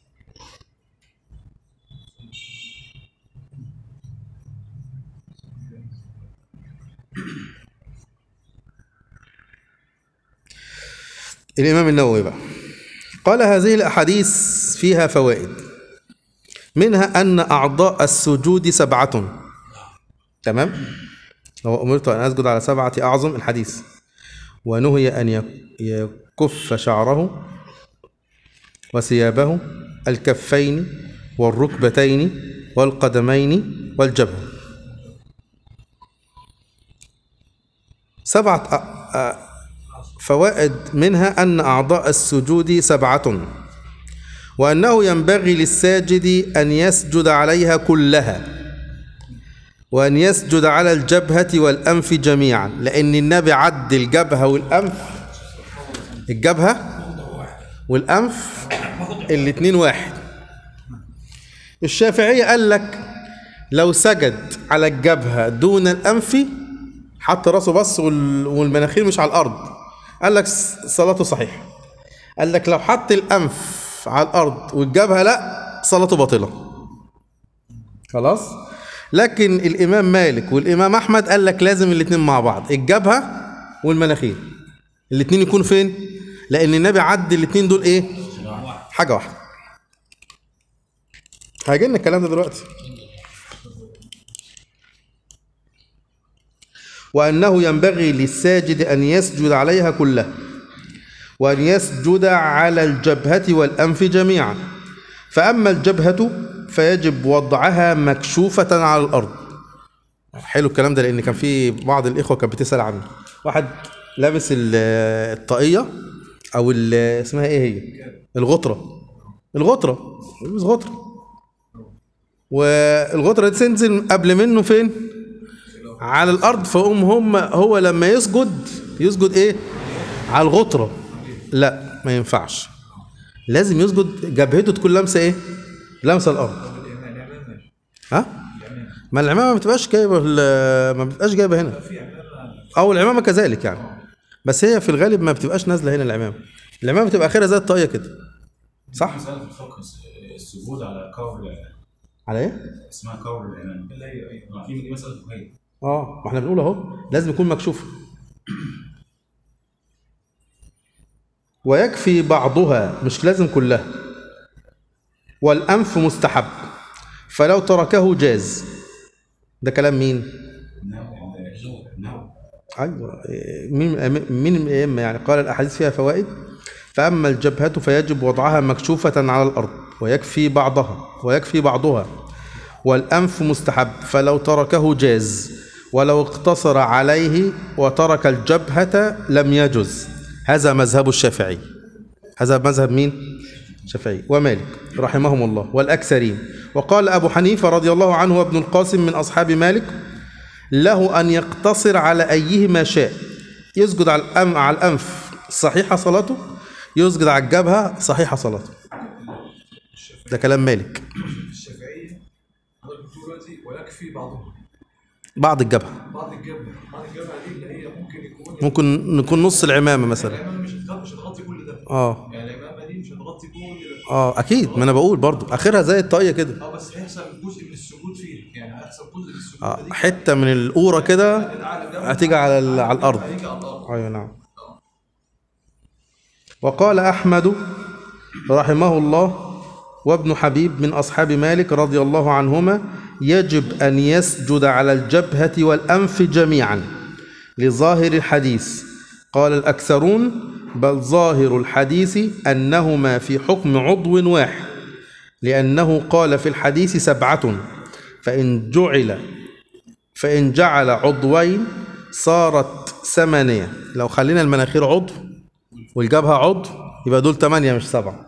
الإمام النووي بقى قال هذه الأحاديث فيها فوائد منها أن أعضاء السجود سبعة تمام لو أمرت أن أسجد على سبعة أعظم الحديث ونهي أن يك- يكف شعره وثيابه الكفين والركبتين والقدمين والجبهة سبعة أ- أ- فوائد منها أن أعضاء السجود سبعة وأنه ينبغي للساجد أن يسجد عليها كلها وأن يسجد على الجبهة والأنف جميعا لأن النبي عد الجبهة والأنف الجبهة والأنف الاتنين واحد الشافعية قال لك لو سجد على الجبهة دون الأنف حط راسه بس وال- والمناخير مش على الأرض قال لك س- صلاته صحيحة قال لك لو حط الأنف على الأرض والجبهة لا صلاته باطلة خلاص لكن الإمام مالك والإمام أحمد قال لك لازم الاتنين مع بعض الجبهة والمناخير الاتنين يكونوا فين لأن النبي عد الاتنين دول إيه حاجة واحدة هيجي لنا الكلام ده دلوقتي وأنه ينبغي للساجد أن يسجد عليها كلها وأن يسجد على الجبهة والأنف جميعا فأما الجبهة فيجب وضعها مكشوفة على الأرض حلو الكلام ده لأن كان في بعض الإخوة كانت بتسأل عنه واحد لابس ال- الطاقية أو ال- اسمها إيه هي الغطرة الغطرة لابس غطرة والغطرة دي تنزل قبل منه فين على الأرض فهم هم هو لما يسجد يسجد إيه على الغطرة لا ما ينفعش لازم يسجد جبهته تكون لامسه ايه لامسه الارض ها ما العمامه ما بتبقاش جايبه ال- ما بتبقاش جايبه هنا او العمامه كذلك يعني بس هي في الغالب ما بتبقاش نازله هنا العمامه العمامه بتبقى اخرها زي الطاقيه كده صح مسألة في الفقه الس- السجود على كور على ايه اسمها كور الإمام اللي هي ايوه آه، في دي مسألة فقهية اه ما احنا بنقول اهو لازم يكون مكشوف ويكفي بعضها مش لازم كلها والأنف مستحب فلو تركه جاز ده كلام مين؟ النوم النوم ايوه إيه، مين مين من الائمه يعني قال الاحاديث فيها فوائد فاما الجبهه فيجب وضعها مكشوفه على الارض ويكفي بعضها ويكفي بعضها والانف مستحب فلو تركه جاز ولو اقتصر عليه وترك الجبهه لم يجز هذا مذهب الشافعي هذا مذهب مين الشافعي ومالك رحمهم الله والاكثرين وقال ابو حنيفه رضي الله عنه وابن القاسم من اصحاب مالك له أن يقتصر على أيهما شاء يسجد على الأم على الأنف صحيحة صلاته يسجد على الجبهة صحيحة صلاته ده كلام مالك الشافعيه حضرتك بتقول دلوقتي ويكفي بعضهم بعض الجبهة بعض الجبهه بعض الجبهه دي اللي هي ممكن يكون ممكن نكون نص العمامة مثلا الامامه مش هتغطي مش هتغطي كل ده اه يعني الامامه دي مش هتغطي كل ده اه اكيد ما انا بقول برضو اخرها زي الطاقية كده اه بس هيحصل جزء من السجود فيها يعني هيحصل جزء من السجود اه دي حتة من القورة كده الأعلى ده هتيجي على ال- على الأرض هيجي على الارض ايوه نعم وقال احمد رحمه الله وابن حبيب من اصحاب مالك رضي الله عنهما يجب ان يسجد على الجبهه والانف جميعا لظاهر الحديث قال الاكثرون بل ظاهر الحديث انهما في حكم عضو واحد لانه قال في الحديث سبعه فان جعل فإن جعل عضوين صارت ثمانية لو خلينا المناخير عضو والجبهة عضو يبقى دول ثمانية مش سبعة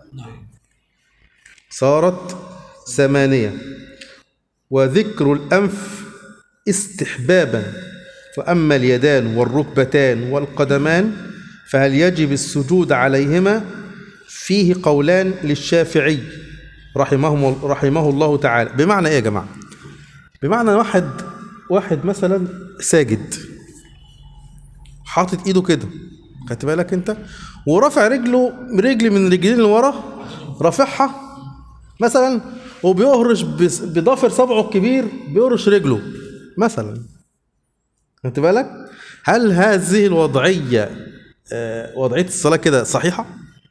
صارت ثمانية وذكر الأنف استحبابا وأما اليدان والركبتان والقدمان فهل يجب السجود عليهما فيه قولان للشافعي رحمه, رحمه الله تعالى بمعنى إيه يا جماعة بمعنى واحد واحد مثلا ساجد حاطط ايده كده خدت بالك انت ورافع رجله رجل من رجلين اللي ورا رافعها مثلا وبيهرش بس- بضافر صبعه الكبير بيهرش رجله مثلا خدت بالك هل هذه الوضعيه آه، وضعيه الصلاه كده صحيحه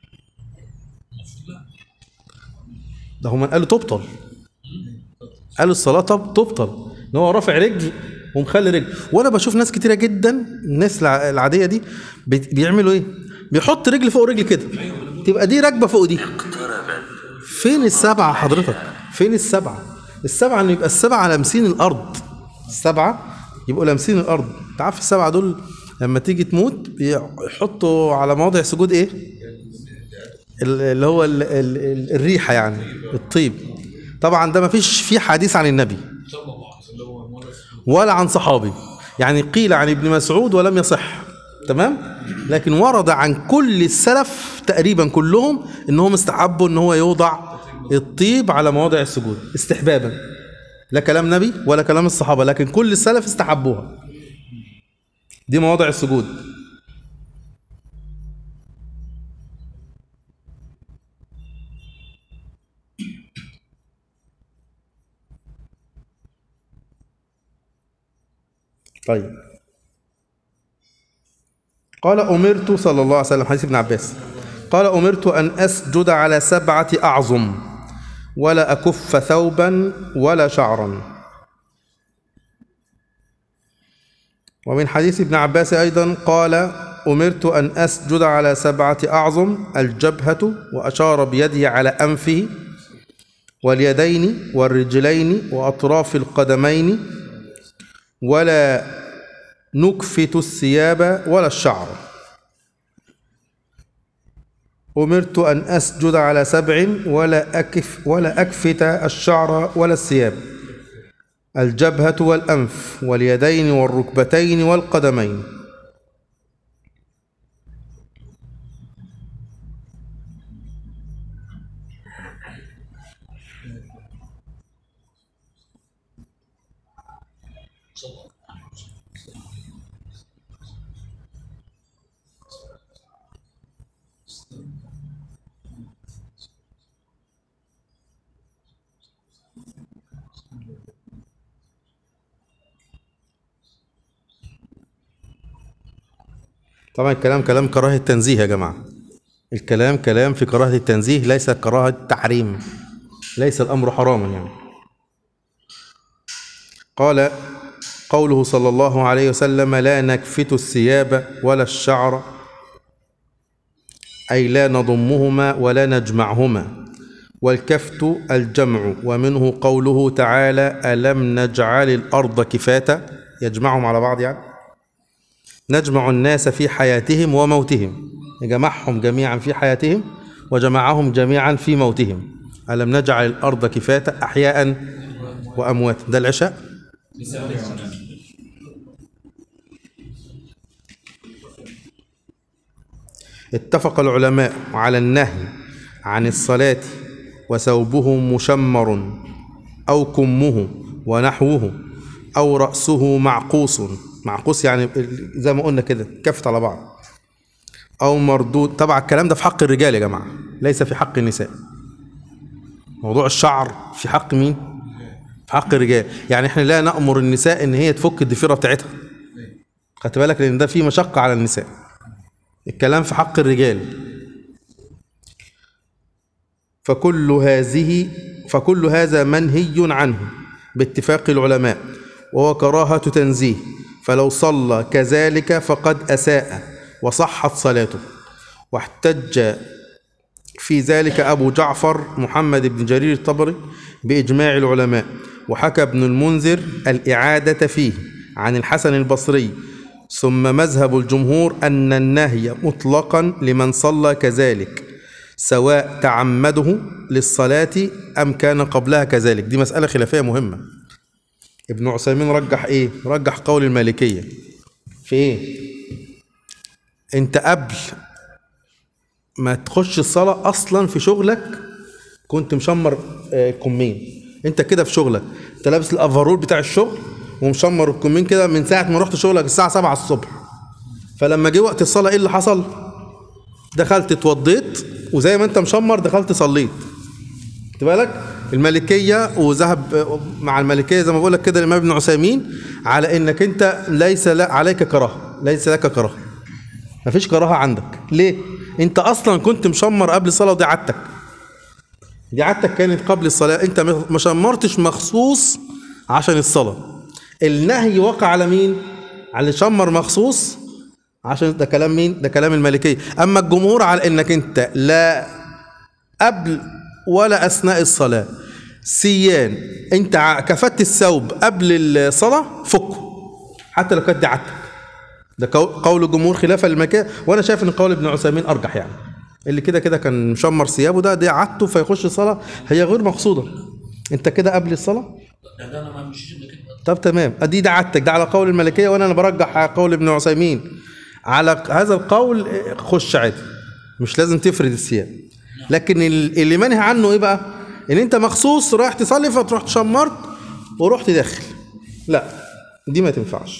ده هم قالوا تبطل قالوا الصلاة طب تبطل ان هو رافع رجل ومخلي رجل وانا بشوف ناس كتيرة جدا الناس الع- العادية دي بي- بيعملوا ايه بيحط رجل فوق رجل كده تبقى دي راكبة فوق دي فين السبعة حضرتك فين السبعة السبعة ان يبقى السبعة لامسين الارض السبعة يبقوا لامسين الارض انت عارف السبعة دول لما تيجي تموت بيحطوا على مواضع سجود ايه ال- اللي هو ال ال ال الريحه يعني الطيب طبعا ده ما فيش فيه حديث عن النبي ولا عن صحابي يعني قيل عن ابن مسعود ولم يصح تمام لكن ورد عن كل السلف تقريبا كلهم انهم استحبوا ان هو يوضع الطيب على مواضع السجود استحبابا لا كلام نبي ولا كلام الصحابه لكن كل السلف استحبوها دي مواضع السجود طيب قال أمرت صلى الله عليه وسلم حديث ابن عباس قال أمرت أن أسجد على سبعة أعظم ولا أكف ثوبا ولا شعرا ومن حديث ابن عباس أيضا قال أمرت أن أسجد على سبعة أعظم الجبهة وأشار بيده على أنفه واليدين والرجلين وأطراف القدمين ولا نكفت الثياب ولا الشعر أمرت أن أسجد على سبع ولا أكف ولا أكفت الشعر ولا الثياب الجبهة والأنف واليدين والركبتين والقدمين طبعا الكلام كلام كراهة تنزيه يا جماعة الكلام كلام في كراهة التنزيه ليس كراهة تحريم ليس الأمر حراما يعني قال قوله صلى الله عليه وسلم لا نكفت الثياب ولا الشعر أي لا نضمهما ولا نجمعهما والكفت الجمع ومنه قوله تعالى ألم نجعل الأرض كفاتا يجمعهم على بعض يعني نجمع الناس في حياتهم وموتهم جمعهم جميعا في حياتهم وجمعهم جميعا في موتهم ألم نجعل الأرض كفاتا أحياء وأموات ده العشاء اتفق العلماء على النهي عن الصلاة وثوبه مشمر أو كمه ونحوه أو رأسه معقوس معقوس يعني زي ما قلنا كده كفت على بعض أو مردود طبعا الكلام ده في حق الرجال يا جماعة ليس في حق النساء موضوع الشعر في حق مين؟ في حق الرجال يعني احنا لا نأمر النساء ان هي تفك الضفيرة بتاعتها خدت بالك لان ده فيه مشقة على النساء الكلام في حق الرجال فكل هذه فكل هذا منهي عنه باتفاق العلماء وهو كراهة تنزيه فلو صلى كذلك فقد أساء وصحت صلاته واحتج في ذلك أبو جعفر محمد بن جرير الطبري بإجماع العلماء وحكى ابن المنذر الإعادة فيه عن الحسن البصري ثم مذهب الجمهور أن النهي مطلقا لمن صلى كذلك سواء تعمده للصلاة أم كان قبلها كذلك دي مسألة خلافية مهمة ابن عثيمين رجح إيه؟ رجح قول المالكية في إيه؟ أنت قبل ما تخش الصلاة أصلا في شغلك كنت مشمر آه، كمين أنت كده في شغلك أنت لابس الأفرول بتاع الشغل ومشمر الكمين كده من ساعة ما رحت شغلك الساعة 7 الصبح فلما جه وقت الصلاة إيه اللي حصل؟ دخلت اتوضيت وزي ما أنت مشمر دخلت صليت خدت بالك؟ المالكية وذهب مع المالكية زي ما بقول لك كده الإمام ابن عثيمين على إنك أنت ليس لا عليك كراهة ليس لك كراهة مفيش كراهة عندك ليه؟ انت اصلا كنت مشمر قبل الصلاة ودي عادتك دي عادتك كانت قبل الصلاة انت ما شمرتش مخصوص عشان الصلاة النهي وقع على مين؟ على اللي شمر مخصوص عشان ده كلام مين؟ ده كلام المالكية اما الجمهور على انك انت لا قبل ولا اثناء الصلاة سيان انت ع- كفت الثوب قبل الصلاة فكه حتى لو كانت دي عادتك ده قول- قول الجمهور خلافا للمكان وانا شايف ان قول ابن عثيمين ارجح يعني اللي كده كده كان مشمر ثيابه ده دي عادته فيخش الصلاه هي غير مقصوده انت كده قبل الصلاه ده ده انا ما مشيش الا كده طب تمام ادي ده عادتك ده على قول الملكيه وانا انا برجح على قول ابن عثيمين على هذا القول اه، خش عادي مش لازم تفرد الثياب لكن ال- اللي منهي عنه ايه بقى ان انت مخصوص رايح تصلي فتروح تشمرت ورحت داخل لا دي ما تنفعش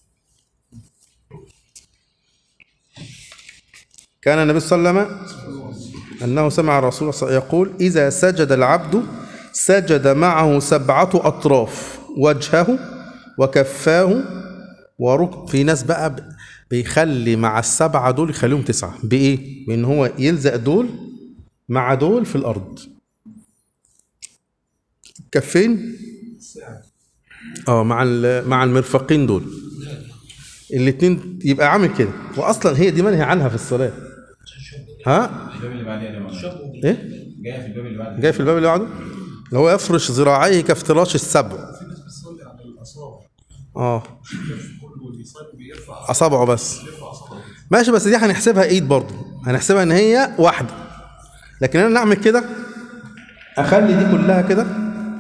كان النبي صلى الله عليه وسلم أنه سمع الرسول صلى الله عليه وسلم يقول إذا سجد العبد سجد معه سبعة أطراف وجهه وكفاه وركب في ناس بقى ب- بيخلي مع السبعة دول يخليهم تسعة بإيه؟ بإن هو يلزق دول مع دول في الأرض كفين اه مع ال- مع المرفقين دول الاتنين يبقى عامل كده واصلا هي دي منهي عنها في الصلاه ها الباب اللي بعديه يا جماعه ايه جايه في الباب اللي بعده جاي في الباب اللي بعده اللي هو يفرش ذراعيه كافتراش السبع في ناس بتصلي على الاصابع اه كله بيصلي بيرفع اصابعه بس بيرفع اصابعه ماشي بس دي هنحسبها ايد برضه هنحسبها ان هي واحده لكن انا نعمل كده اخلي دي كلها كده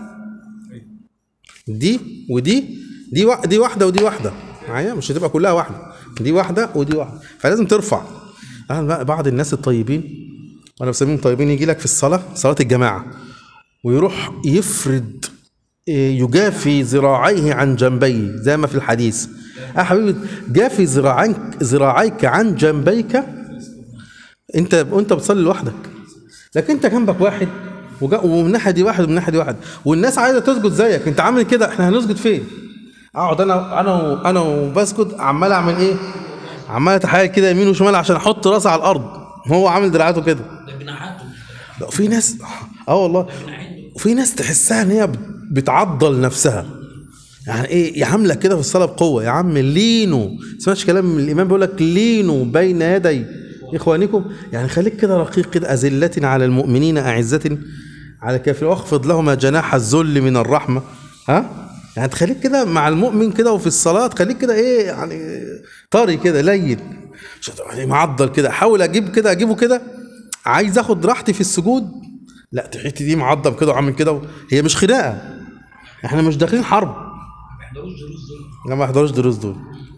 دي ودي دي وا- دي واحده ودي واحده معايا مش هتبقى كلها واحده دي واحده ودي واحده فلازم ترفع أنا بقى بعض الناس الطيبين وانا بسميهم طيبين يجي لك في الصلاه صلاه الجماعه ويروح يفرد إيه، يجافي ذراعيه عن جنبيه زي ما في الحديث يا حبيبي جافي ذراعيك ذراعيك عن جنبيك انت وانت بتصلي لوحدك لكن انت جنبك واحد وجا- ومن الناحيه دي واحد ومن الناحيه دي واحد والناس عايزه تسجد زيك انت عامل كده احنا هنسجد فين اقعد انا انا و- انا وبسجد عمال اعمل ايه عمال اتحايل كده يمين وشمال عشان احط راسي على الارض هو عامل دراعاته كده ده جناحاته لا في ناس اه والله وفي ناس تحسها ان هي بت- بتعضل نفسها يعني ايه يا عامله كده في الصلاه بقوه يا عم لينوا سمعتش كلام الامام بيقول لك لينوا بين يدي اخوانكم يعني خليك كده رقيق كده اذله على المؤمنين اعزه على الكافرين واخفض لهما جناح الذل من الرحمه ها يعني تخليك كده مع المؤمن كده وفي الصلاه تخليك كده ايه يعني طري كده لين مش هتبقى يعني معضل كده احاول اجيب كده اجيبه كده عايز اخد راحتي في السجود لا تحيتي دي معضم كده وعامل كده هي مش خناقه احنا مش داخلين حرب ما يحضروش دروس دول لا ما يحضروش دروس دول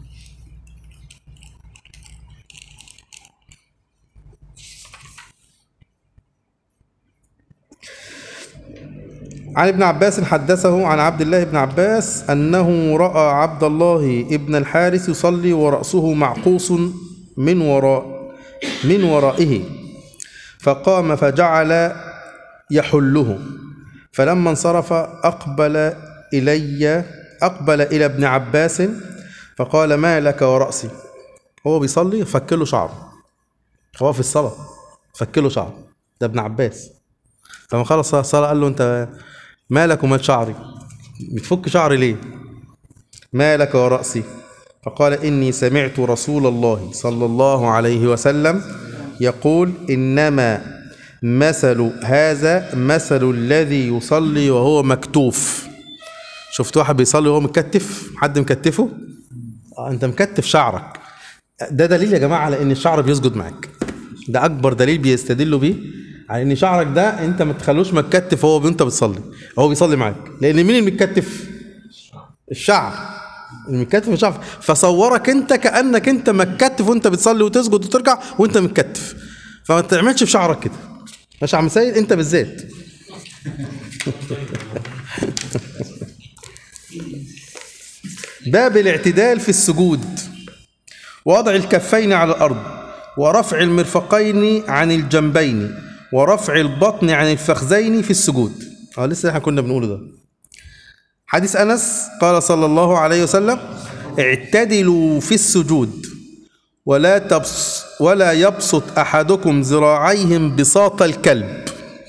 عن ابن عباس حدثه عن عبد الله بن عباس أنه رأى عبد الله ابن الحارث يصلي ورأسه معقوس من وراء من ورائه فقام فجعل يحله فلما انصرف أقبل إلي أقبل إلى ابن عباس فقال ما لك ورأسي هو بيصلي فك له شعره هو في الصلاة فك له شعره ده ابن عباس فلما خلص الصلاة قال له أنت مالك ومال شعري بتفك شعري ليه ما لك ورأسي فقال إني سمعت رسول الله صلى الله عليه وسلم يقول إنما مثل هذا مثل الذي يصلي وهو مكتوف شفت واحد بيصلي وهو مكتف حد مكتفه آه انت مكتف شعرك ده دليل يا جماعه على ان الشعر بيسجد معاك ده اكبر دليل بيستدلوا بيه على ان شعرك ده انت ما تخلوش متكتف هو وانت بتصلي هو بيصلي معاك لان مين المتكتف الشعر المتكتف الشعر فصورك انت كانك انت متكتف وانت بتصلي وتسجد وترجع وانت متكتف فما تعملش في شعرك كده ماشي يا عم سيد انت بالذات باب الاعتدال في السجود ووضع الكفين على الأرض ورفع المرفقين عن الجنبين ورفع البطن عن الفخذين في السجود اه لسه احنا كنا بنقوله ده حديث أنس قال صلى الله عليه وسلم اعتدلوا في السجود ولا تبس ولا يبسط أحدكم ذراعيهم بساط الكلب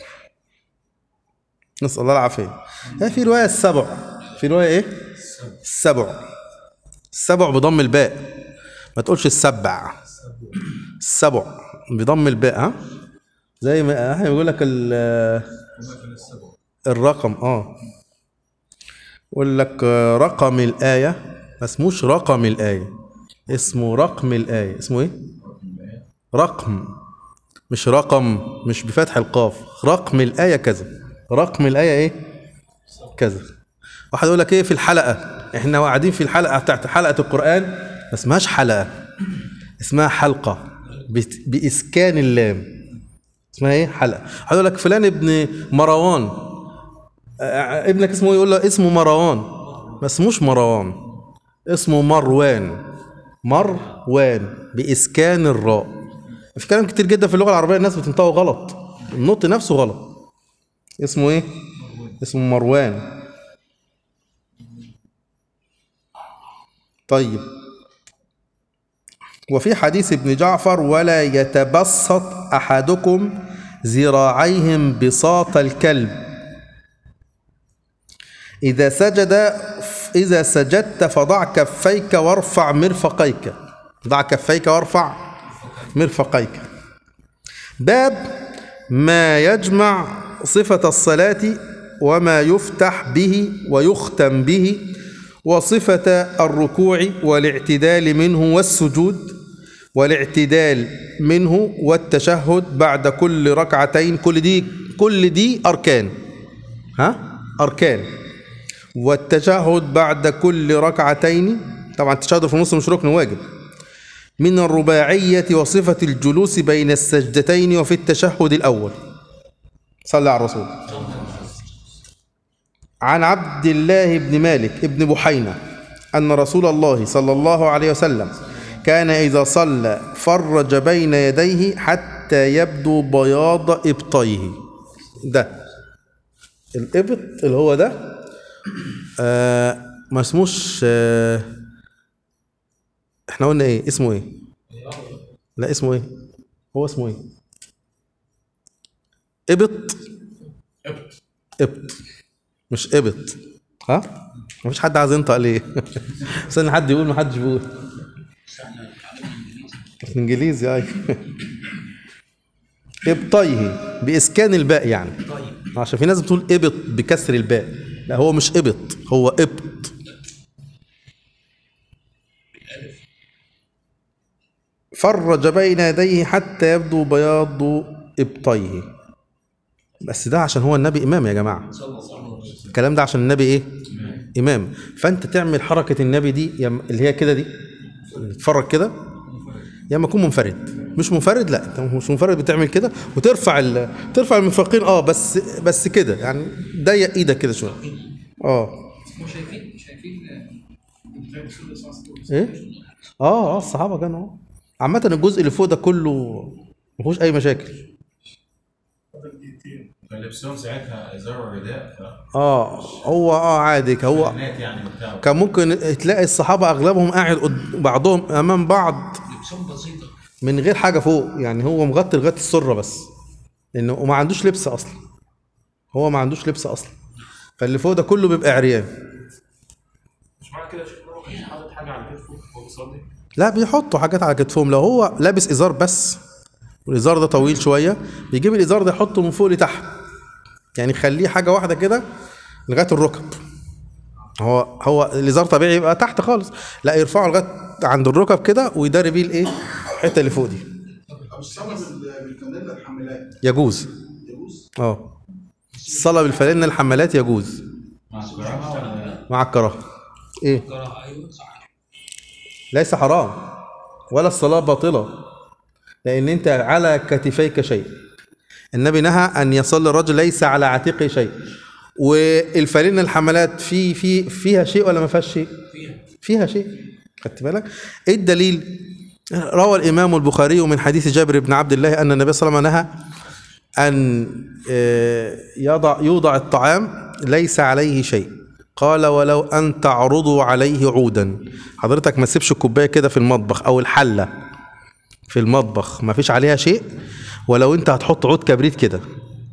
نسأل الله العافية هي في رواية السبع في رواية ايه السبع السبع بضم الباء ما تقولش السبع السبع بضم الباء ها زي ما احنا بيقول لك ال- الرقم اه يقول لك آه، رقم الآية ما اسموش رقم الآية اسمه رقم الآية اسمه ايه رقم مش رقم مش بفتح القاف رقم الآية كذا رقم الآية ايه كذا واحد يقول لك ايه في الحلقة احنا قاعدين في الحلقة بتاعت حلقة القرآن ما اسمهاش حلقة اسمها حلقة بت- بإسكان اللام اسمها ايه حلقة واحد يقول لك فلان ابن مروان آه، ابنك اسمه إيه؟ يقول له اسمه مروان ما اسموش مروان اسمه مروان مروان بإسكان الراء في كلام كتير جدا في اللغة العربية الناس بتنطقه غلط النطق نفسه غلط اسمه ايه اسمه مروان طيب وفي حديث ابن جعفر ولا يتبسط احدكم ذراعيهم بساط الكلب اذا سجد ف- إذا سجدت فضع كفيك وارفع مرفقيك ضع كفيك وارفع مرفقيك باب ما يجمع صفة الصلاة وما يفتح به ويختم به وصفة الركوع والاعتدال منه والسجود والاعتدال منه والتشهد بعد كل ركعتين كل دي كل دي أركان ها أركان والتشهد بعد كل ركعتين طبعا التشهد في النص مش ركن واجب من الرباعية وصفة الجلوس بين السجدتين وفي التشهد الأول صلى على الرسول عن عبد الله بن مالك بن بحينة أن رسول الله صلى الله عليه وسلم كان إذا صلى فرج بين يديه حتى يبدو بياض إبطيه ده الإبط اللي هو ده آه ما اسموش آه احنا قلنا ايه اسمه ايه لا اسمه ايه هو اسمه ايه ابط ابط مش ابط ها مفيش حد عايز ينطق ليه بس ان حد يقول ما حدش بيقول انجليزي اي ابطيه باسكان الباء يعني عشان في ناس بتقول ابط بكسر الباء لا هو مش ابط هو ابط فرج بين يديه حتى يبدو بياض ابطيه بس ده عشان هو النبي امام يا جماعه الكلام ده عشان النبي ايه امام فانت تعمل حركه النبي دي يا م- اللي هي كده دي تتفرج كده يا اما تكون منفرد مش منفرد لا انت مش منفرد بتعمل كده وترفع ال... ترفع المرفقين اه بس بس كده يعني ضيق ايدك كده شويه اه مش شايفين شايفين ايه اه اه الصحابه كانوا آه. عامه الجزء اللي فوق ده كله ما فيهوش اي مشاكل كان لبسهم ساعتها ازار ورداء اه هو اه عادي هو فنات يعني وبتاع كان ممكن تلاقي الصحابه اغلبهم قاعد قد- بعضهم امام بعض لبسهم بسيطه من غير حاجه فوق يعني هو مغطي لغايه السره بس لانه وما عندوش لبس اصلا هو ما عندوش لبس اصلا فاللي فوق ده كله بيبقى عريان مش معنى كده يا شيخ ان هو كان حاطط حاجه على كتفه وهو بيصلي لا بيحطوا حاجات على كتفهم لو هو لابس ازار بس والازار ده طويل شويه بيجيب الازار ده يحطه من فوق لتحت يعني يخليه حاجه واحده كده لغايه الركب هو هو الازار طبيعي يبقى تحت خالص لا يرفعه لغايه عند الركب كده ويداري بيه الايه الحته اللي فوق دي الصلاة بال- بالفانيلا الحملات يجوز يجوز اه الصلاه بالفانلة الحمالات يجوز مع الكراهه ولا مع الكراهه ايه كراهه ايوه صح ليس حرام ولا الصلاة باطلة لأن أنت على كتفيك شيء النبي نهى أن يصلي الرجل ليس على عاتقه شيء والفانلة الحملات في في فيها شيء ولا ما فيهاش شيء؟ فيها فيها شيء خدت بالك؟ ايه الدليل؟ روى الإمام البخاري من حديث جابر بن عبد الله أن النبي صلى الله عليه وسلم نهى أن آه، يضع يوضع الطعام ليس عليه شيء قال ولو أن تعرضوا عليه عودا حضرتك ما تسيبش الكوباية كده في المطبخ أو الحلة في المطبخ ما فيش عليها شيء ولو أنت هتحط عود كبريت كده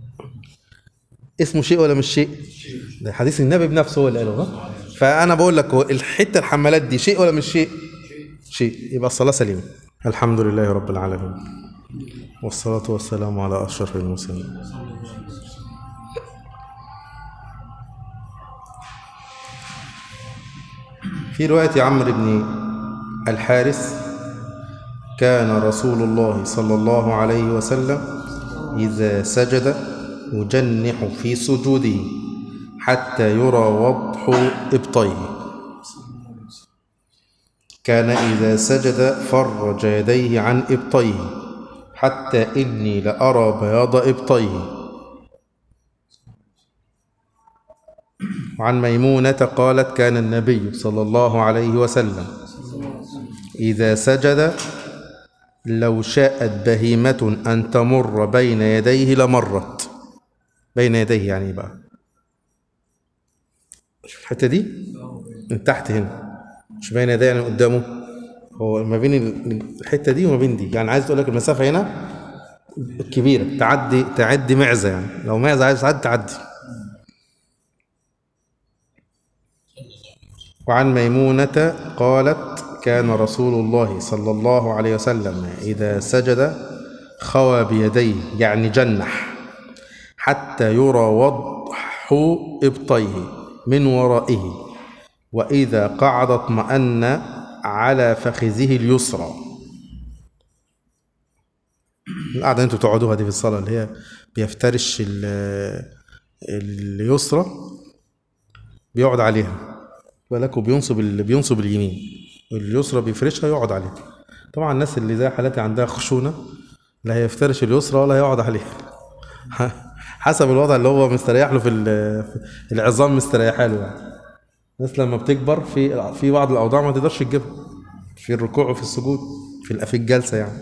اسمه شيء ولا مش شيء ده حديث النبي بنفسه هو اللي قاله ها؟ فأنا بقول لك هو الحتة الحمالات دي شيء ولا مش شيء شيء يبقى الصلاة سليمة الحمد لله رب العالمين والصلاة والسلام على أشرف المرسلين في رواية عمرو بن الحارث كان رسول الله صلى الله عليه وسلم إذا سجد يجنح في سجوده حتى يرى وضح إبطيه كان إذا سجد فرج يديه عن إبطيه حتى إني لأرى بياض إبطيه وعن ميمونة قالت كان النبي صلى الله عليه وسلم إذا سجد لو شاءت بهيمة أن تمر بين يديه لمرت بين يديه يعني بقى شوف الحتة دي من تحت هنا مش بين يديه يعني قدامه هو ما بين ال- الحتة دي وما بين دي يعني عايز تقول لك المسافة هنا كبيرة تعدي تعدي معزة يعني لو معزة عايز تعدي تعدي وعن ميمونة قالت كان رسول الله صلى الله عليه وسلم إذا سجد خوى بيديه يعني جنح حتى يرى وضح إبطيه من ورائه وإذا قعد اطمأن على فخذه اليسرى القعدة اللي انتوا بتقعدوها دي في الصلاة اللي هي بيفترش ال- اليسرى بيقعد عليها بالك وبينصب ال... بينصب اليمين اليسرى بيفرشها يقعد عليها طبعا الناس اللي زي حالاتي عندها خشونة لا هيفترش اليسرى ولا يقعد عليها حسب الوضع اللي هو مستريح له في ال- في العظام مستريحه له يعني الناس لما بتكبر في في بعض الاوضاع ما تقدرش تجيبها في الركوع وفي السجود في ال- في الجلسه يعني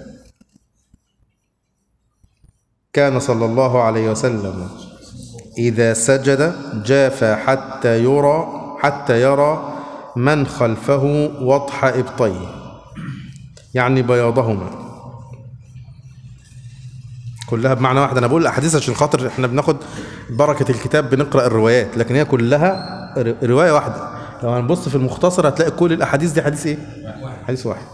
كان صلى الله عليه وسلم إذا سجد جاف حتى يرى حتى يرى من خلفه وضح إبطيه يعني بياضهما كلها بمعنى واحد انا بقول الاحاديث عشان خاطر احنا بناخد بركه الكتاب بنقرا الروايات لكن هي كلها ر- روايه واحده لو هنبص في المختصر هتلاقي كل الاحاديث دي حديث ايه حديث واحد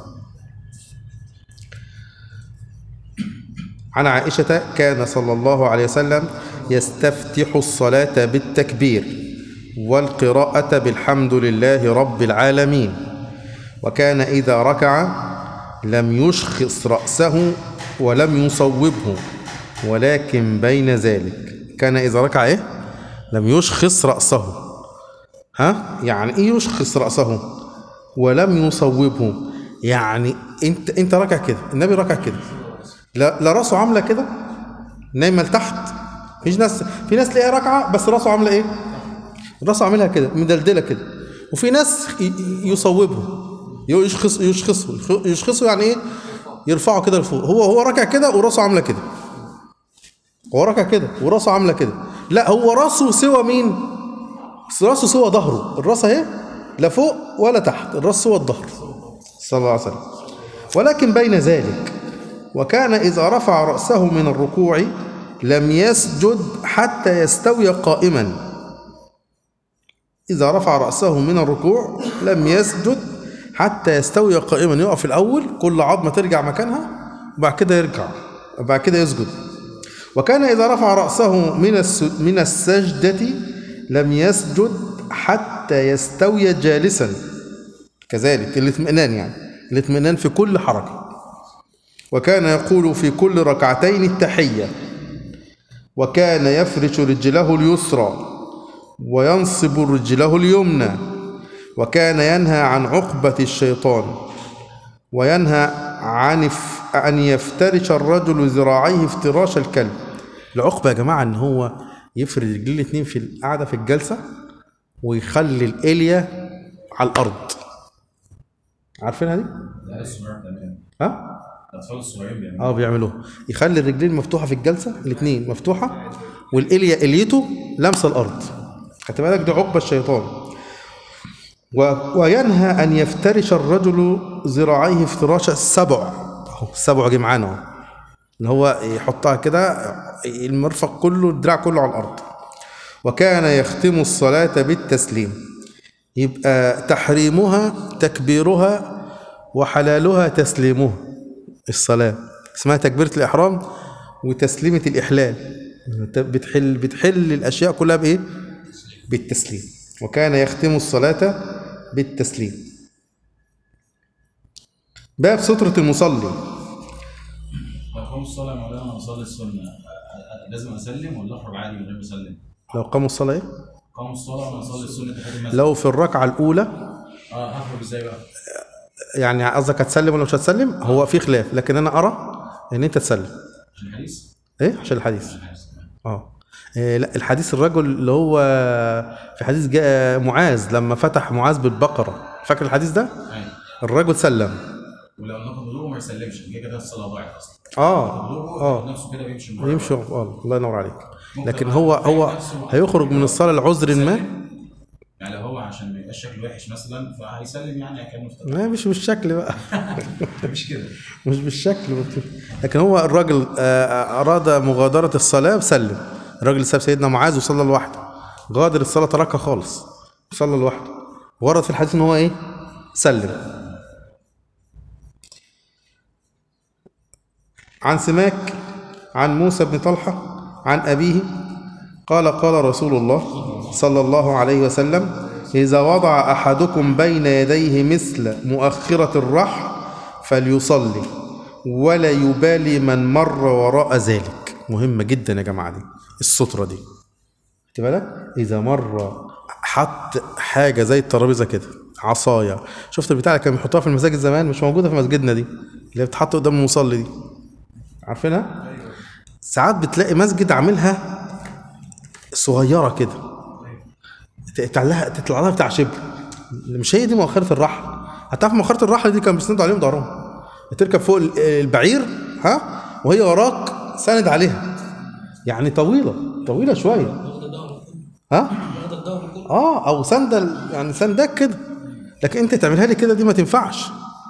عن عائشة كان صلى الله عليه وسلم يستفتح الصلاة بالتكبير والقراءة بالحمد لله رب العالمين وكان إذا ركع لم يشخص رأسه ولم يصوبه ولكن بين ذلك كان إذا ركع إيه؟ لم يشخص رأسه ها؟ يعني إيه يشخص رأسه ولم يصوبه يعني أنت أنت راكع كده النبي راكع كده لا لا راسه عامله كده نايمه لتحت مفيش ناس في ناس تلاقيها راكعه بس راسه عامله ايه راسه عاملها كده مدلدله كده وفي ناس ي- ي- يصوبه يشخص يشخصه يشخصه يعني ايه يرفعه كده لفوق هو هو راكع كده وراسه عامله كده هو راكع كده وراسه عامله كده لا هو راسه سوى مين راسه سوى ظهره الراس اهي لا فوق ولا تحت الراس سوى الظهر صلى الله عليه وسلم ولكن بين ذلك وكان إذا رفع رأسه من الركوع لم يسجد حتى يستوي قائما إذا رفع رأسه من الركوع لم يسجد حتى يستوي قائما يقف الأول كل عظمة ترجع مكانها وبعد كده يرجع وبعد كده يسجد وكان إذا رفع رأسه من الس- من السجدة لم يسجد حتى يستوي جالسا كذلك الاطمئنان يعني الاطمئنان في كل حركة وكان يقول في كل ركعتين التحية وكان يفرش رجله اليسرى وينصب رجله اليمنى وكان ينهى عن عقبة الشيطان وينهى عن ف... أن يفترش الرجل ذراعيه افتراش الكلب العقبة يا جماعة إن هو يفرد رجليه الاتنين في القعدة في الجلسة ويخلي الإلية على الأرض عارفينها دي؟ العيال الصغير بتعملها ها؟ الاطفال الصغيرين بيعملوا اه بيعملوها يخلي الرجلين مفتوحه في الجلسه الاثنين مفتوحه والاليه اليته لامسه الارض خدت بالك دي عقبه الشيطان و... وينهى ان يفترش الرجل ذراعيه افتراش السبع اهو السبع جه معانا اهو ان هو يحطها كده المرفق كله الدراع كله على الارض وكان يختم الصلاه بالتسليم يبقى تحريمها تكبيرها وحلالها تسليمها الصلاة اسمها تكبيرة الإحرام وتسليمة الإحلال أنت بتحل بتحل الأشياء كلها بإيه؟ بالتسليم وكان يختم الصلاة بالتسليم باب سترة المصلي لو قام الصلاه يا مولانا انا بصلي السنه أ- أ- لازم اسلم ولا اخرج عادي من غير ما اسلم؟ لو قاموا الصلاة إيه؟ قام الصلاه وانا بصلي السنه تحت المسجد لو في الركعة الأولى اه هخرج ازاي بقى؟ يعني قصدك هتسلم ولا مش هتسلم؟ هو في خلاف لكن أنا أرى إن أنت تسلم عشان الحديث؟ إيه؟ عشان الحديث عشان الحديث تمام. اه إيه، لا الحديث الرجل اللي هو في حديث جاء معاذ لما فتح معاذ بالبقرة فاكر الحديث ده؟ ايوه الرجل سلم ولو ناخد وضوءه ما يسلمش كده كده الصلاه ضاعت اصلا اه وضوءه اه نفسه كده بيمشي من يمشي اه الله ينور عليك لكن هو هو هيخرج من الصلاة لعذر ما يعني لو هو عشان ما يبقاش شكله وحش مثلا فهيسلم يعني كانه افتكر لا مش بالشكل بقى مش كده مش بالشكل لكن هو الراجل آه، أراد مغادرة الصلاة وسلم الراجل ساب سيدنا معاذ وصلى لوحده غادر الصلاة تركها خالص وصلى لوحده ورد في الحديث ان هو ايه سلم عن سماك عن موسى بن طلحة عن أبيه قال قال رسول الله صلى الله عليه وسلم إذا وضع أحدكم بين يديه مثل مؤخرة الرحل فليصلي ولا يبالي من مر وراء ذلك مهمة جدا يا جماعة دي السترة دي خدت بالك إذا مر حط حاجة زي الترابيزة كده عصاية شفت البتاع اللي كانوا بيحطوها في المساجد زمان مش موجودة في مسجدنا دي اللي بتحط قدام المصلي دي عارفينها؟ ساعات بتلاقي مسجد عاملها صغيرة كده تطلع لها تطلع لها بتاع شبر مش هي دي مؤخرة الرحل هتعرف مؤخرة الرحل دي كان بيسندوا عليهم ظهرهم تركب فوق ال- البعير ها وهي وراك ساند عليها يعني طويلة طويلة شوية واخد الظهر كله ها واخد الظهر كله اه او سندل يعني سندك كده لكن انت تعملها لي كده دي ما تنفعش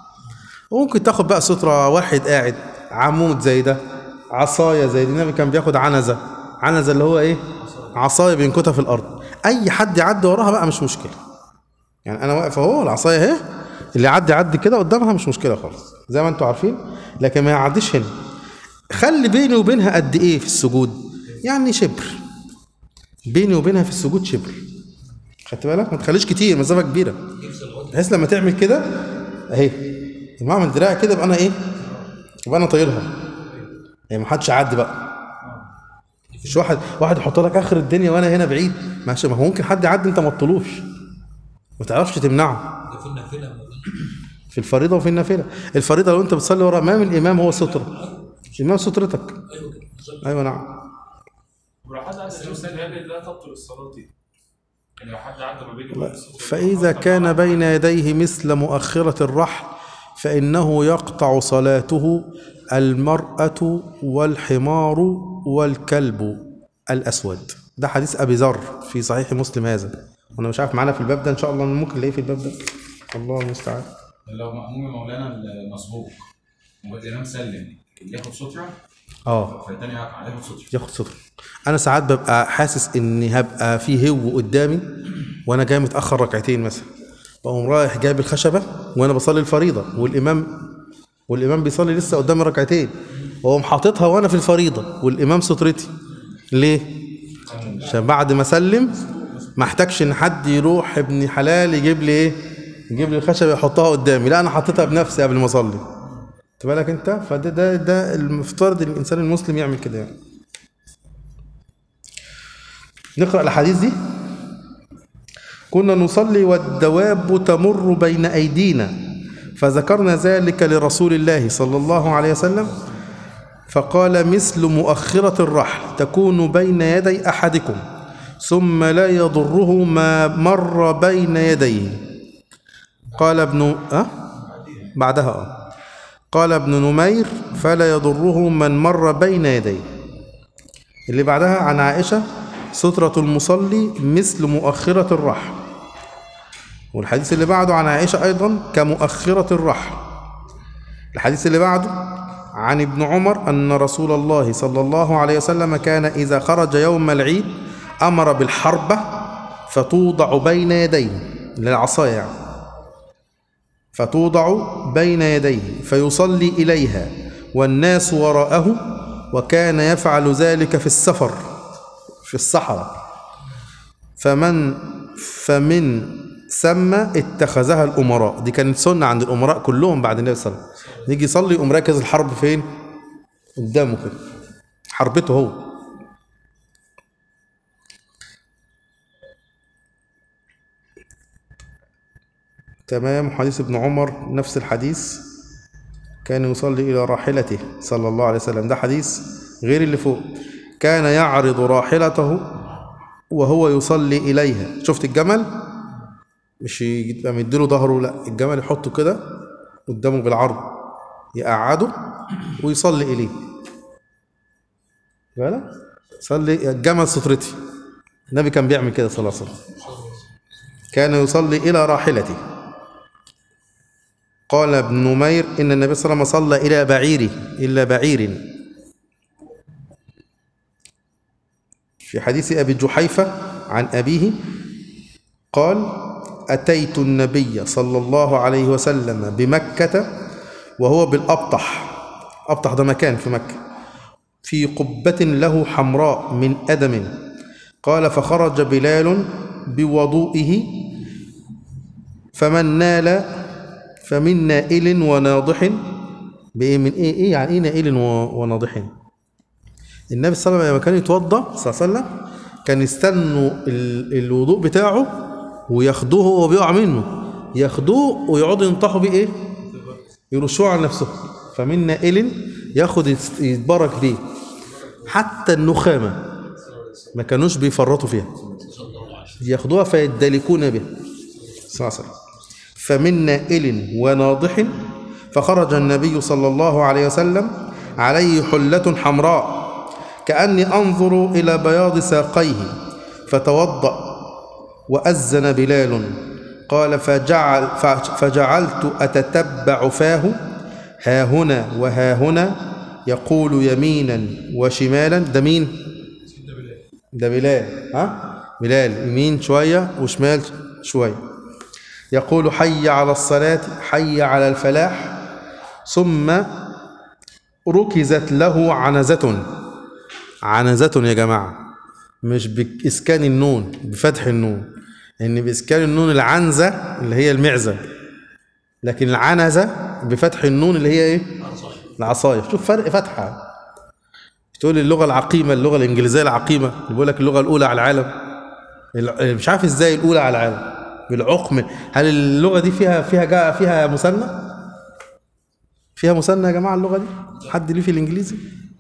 وممكن تاخد بقى سترة واحد قاعد عمود زي ده عصاية زي دي النبي كان بياخد عنزة عنزة اللي هو ايه عصاية بينكتها في الارض اي حد يعدي وراها بقى مش مشكلة يعني انا واقف اهو العصاية اهي اللي يعدي يعدي كده قدامها مش مشكلة خالص زي ما انتوا عارفين لكن ما يعديش هنا خلي بيني وبينها قد ايه في السجود يعني شبر بيني وبينها في السجود شبر خدت بالك ما تخليش كتير مسافه كبيره بحيث لما تعمل كده اهي لما اعمل دراع كده يبقى انا ايه يبقى انا طايلها يعني ما حدش يعدي بقى مش واحد واحد يحط لك اخر الدنيا وانا هنا بعيد ماشي ما هو ممكن حد يعدي انت ما تطلوش ما تعرفش تمنعه ده في النافله مولانا. في الفريضه وفي النافله الفريضه لو انت بتصلي ورا امام الامام هو ستره الامام سترتك ايوه كده بالظبط ايوه نعم ولو حد عدى الجوز هل لا تبطل الصلاة دي؟ يعني لو حد عدى ما بين الوقت فإذا كان بين يديه مثل مؤخرة الرحل فإنه يقطع صلاته المرأة والحمار والكلب الأسود ده حديث أبي ذر في صحيح مسلم هذا أنا مش عارف معانا في الباب ده إن شاء الله ممكن نلاقيه في الباب ده الله المستعان لو مأموم مولانا المسبوق والإمام سلم ياخد سترة اه فالتاني هياخد سترة ياخد ستر انا ساعات ببقى حاسس اني هبقى في هو قدامي وانا جاي متاخر ركعتين مثلا بقوم رايح جايب الخشبه وانا بصلي الفريضه والامام والامام بيصلي لسه قدامي ركعتين واقوم حاططها وانا في الفريضه والامام سترتي ليه عشان بعد ما اسلم ما احتاجش ان حد يروح ابن حلال يجيب لي ايه يجيب لي الخشبه يحطها قدامي لا انا حطيتها بنفسي قبل ما اصلي خدت بالك انت فده ده ده المفترض ان الانسان المسلم يعمل كده يعني نقرأ الأحاديث دي كنا نصلي والدواب تمر بين أيدينا فذكرنا ذلك لرسول الله صلى الله عليه وسلم فقال مثل مؤخرة الرحل تكون بين يدي أحدكم ثم لا يضره ما مر بين يديه قال ابن أه؟ بعدها أه قال ابن نمير فلا يضره من مر بين يديه اللي بعدها عن عائشة سترة المصلي مثل مؤخرة الرحل والحديث اللي بعده عن عائشة أيضا كمؤخرة الرحل الحديث اللي بعده عن ابن عمر أن رسول الله صلى الله عليه وسلم كان إذا خرج يوم العيد أمر بالحربة فتوضع بين يديه للعصاية يعني فتوضع بين يديه فيصلي إليها والناس وراءه وكان يفعل ذلك في السفر في الصحراء فمن فمن ثم اتخذها الأمراء دي كانت سنة عند الأمراء كلهم بعد النبي صلى الله عليه وسلم يجي يصلي يقوم راكز الحرب فين قدامه كده حربته هو تمام حديث ابن عمر نفس الحديث كان يصلي إلى راحلته صلى الله عليه وسلم ده حديث غير اللي فوق كان يعرض راحلته وهو يصلي إليها شفت الجمل مش يبقى مديله ظهره لا الجمل يحطه كده قدامه بالعرض يقعده ويصلي إليه بالك صلي الجمل سترتي النبي كان بيعمل كده صلى الله عليه وسلم كان يصلي إلى راحلته قال ابن نمير إن النبي صلى الله عليه وسلم صلى إلى بعيره إلا بعير في حديث أبي جحيفة عن أبيه قال أتيت النبي صلى الله عليه وسلم بمكة وهو بالأبطح أبطح ده مكان في مكة في قبة له حمراء من أدم قال فخرج بلال بوضوئه فمن نال فمن نائل وناضح بإيه من إيه, إيه يعني إيه نائل و- وناضح النبي صلى الله عليه وسلم لما كان يتوضأ صلى الله عليه وسلم كان يستنوا ال- الوضوء بتاعه وياخدوه وهو بيقع منه ياخدوه ويقعدوا ينطحوا بيه ايه يرشوه على نفسه فمن نائل ياخد يست- يتبرك بيه حتى النخامة ما كانوش بيفرطوا فيها ياخدوها فيدلكون بها صلى الله عليه وسلم فمن نائل وناضح فخرج النبي صلى الله عليه وسلم عليه حلة حمراء كأني أنظر إلى بياض ساقيه فتوضأ وأذن بلال قال فجعل فجعلت أتتبع فاه ها هنا وها هنا يقول يمينا وشمالا ده مين؟ ده بلال ها؟ بلال يمين شوية وشمال شوية يقول حي على الصلاة حي على الفلاح ثم ركزت له عنزة عنزة يا جماعة مش بإسكان النون بفتح النون إن بإسكان النون العنزة اللي هي المعزة لكن العنزة بفتح النون اللي هي إيه؟ العصاية شوف فرق فتحة تقول اللغة العقيمة اللغة الإنجليزية العقيمة اللي بيقول لك اللغة الأولى على العالم الع- مش عارف إزاي الأولى على العالم بالعقم هل اللغة دي فيها فيها جاء فيها مثنى؟ فيها مثنى يا جماعة اللغة دي؟ حد ليه في الإنجليزي؟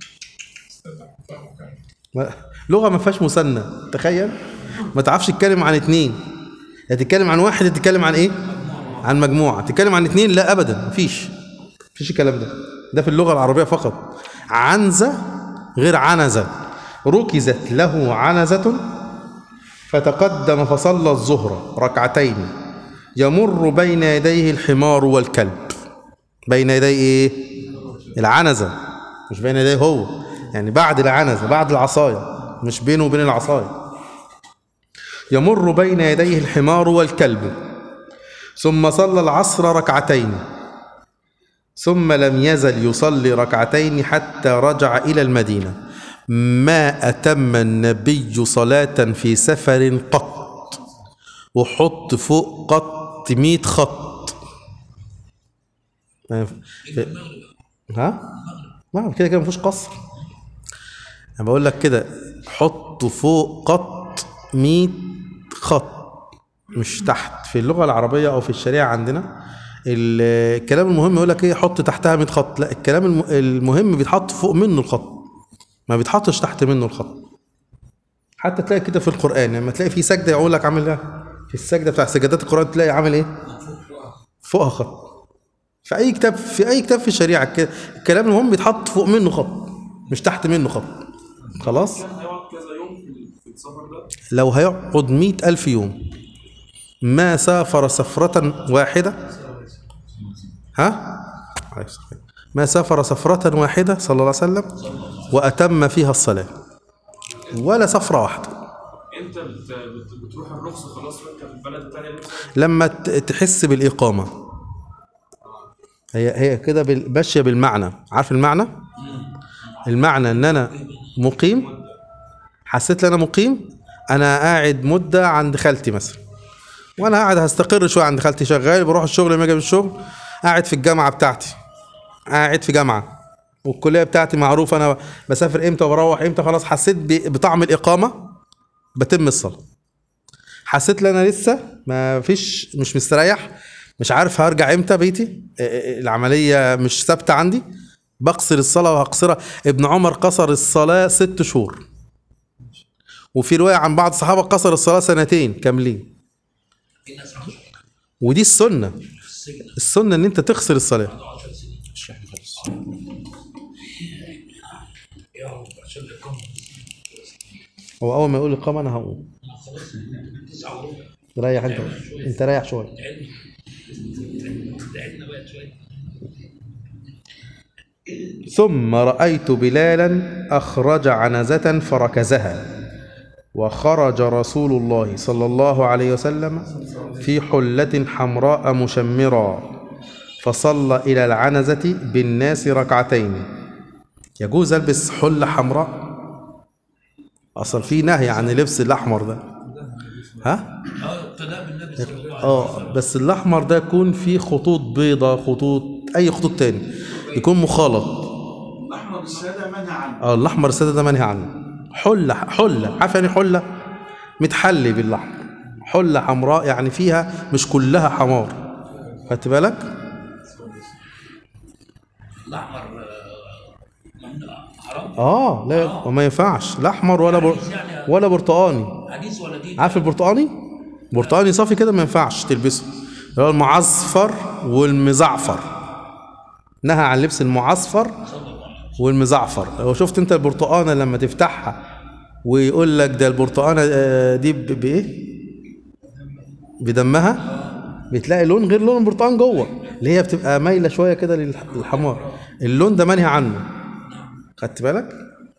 ما- لغه ما فيهاش مثنى تخيل ما تعرفش تتكلم عن اتنين يا تتكلم عن واحد يا تتكلم عن ايه عن مجموعه تتكلم عن اتنين لا ابدا مفيش مفيش الكلام ده ده في اللغه العربيه فقط عنزه غير عنزه ركزت له عنزه فتقدم فصلى الظهر ركعتين يمر بين يديه الحمار والكلب بين يديه ايه العنزه مش بين يديه هو يعني بعد العنزه بعد العصايه مش بينه وبين العصايه يمر بين يديه الحمار والكلب ثم صلى العصر ركعتين ثم لم يزل يصلي ركعتين حتى رجع الى المدينه ما اتم النبي صلاه في سفر قط وحط فوق قط 100 خط في- ها؟ ما كده كده مفيش قصر انا بقول لك كده حط فوق قط 100 خط مش تحت في اللغه العربيه او في الشريعه عندنا ال- الكلام المهم يقول لك ايه حط تحتها 100 خط لا الكلام الم- المهم بيتحط فوق منه الخط ما بيتحطش تحت منه الخط حتى تلاقي كده في القران لما تلاقي في سجده يقول لك عامل ايه في السجده بتاع سجدات القران تلاقي عامل ايه فوقها خط في اي كتاب في اي كتاب في الشريعه الك- الكلام المهم بيتحط فوق منه خط مش تحت منه خط خلاص كان هيقعد كذا يوم في في السفر ده لو هيقعد مئة ألف يوم ما سافر سفرة واحدة ها عليه الصلاة والسلام. ما سافر سفرة واحدة صلى الله عليه وسلم وأتم فيها الصلاة ولا سفرة واحدة انت بت... بت... بتروح الرخصه خلاص وانت في البلد الثانيه مثلا لما ت- تحس بالإقامة هي هي كده بال- ماشية بالمعنى عارف المعنى المعنى ان انا مقيم حسيت ان انا مقيم انا قاعد مدة عند خالتي مثلا وانا قاعد هستقر شوية عند خالتي شغال بروح الشغل لما اجي من الشغل قاعد في الجامعة بتاعتي قاعد في جامعة والكلية بتاعتي معروف انا بسافر امتى وبروح امتى خلاص حسيت ب- بطعم الإقامة بتم الصلاة حسيت ان انا لسه ما فيش مش مستريح مش عارف هرجع امتى بيتي ا- ا- العمليه مش ثابته عندي بقصر الصلاه وهقصرها ابن عمر قصر الصلاه ست شهور وفي روايه عن بعض الصحابه قصر الصلاه سنتين كاملين في ناس عاشوا ودي السنه في السجن السنه ان انت تقصر الصلاه 10 سنين يا رب عشان الإقامة هو اول ما يقول الاقامه انا هقوم أنا خلاص تسعة وربع ريح انت انت ريح شويه تعبنا تعبنا بقى شوية ثم رأيت بلالا أخرج عنزة فركزها وخرج رسول الله صلى الله عليه وسلم في حلة حمراء مشمرة فصلى إلى العنزة بالناس ركعتين يجوز ألبس حلة حمراء أصلا في نهي عن لبس الأحمر ده ها؟ اه اقتداء بالنبي صلى الله عليه وسلم اه بس الأحمر ده يكون فيه خطوط بيضة خطوط أي خطوط تاني يكون مخالط الاحمر الساده منهى عنه اه الأحمر السادة ده منهي عنه حلة حلة عارف يعني حلة متحلي بالأحمر حلة حمراء يعني فيها مش كلها حمار خدت بالك؟ الاحمر آه، ممنوع حرام اه لا وما ينفعش لا احمر ولا بر... ولا برتقاني حديث ولا دين عارف البرتقاني برتقاني صافي كده ما ينفعش تلبسه اللي هو المعصفر والمزعفر نهى عن لبس المعصفر والمزعفر لو شفت انت البرتقانه لما تفتحها ويقول لك ده البرتقانه آه، دي ب- بايه بدمها بتلاقي لون غير لون البرتقان جوه اللي هي بتبقى مايله شويه كده للح- للحمار اللون ده منهي عنه خدت بالك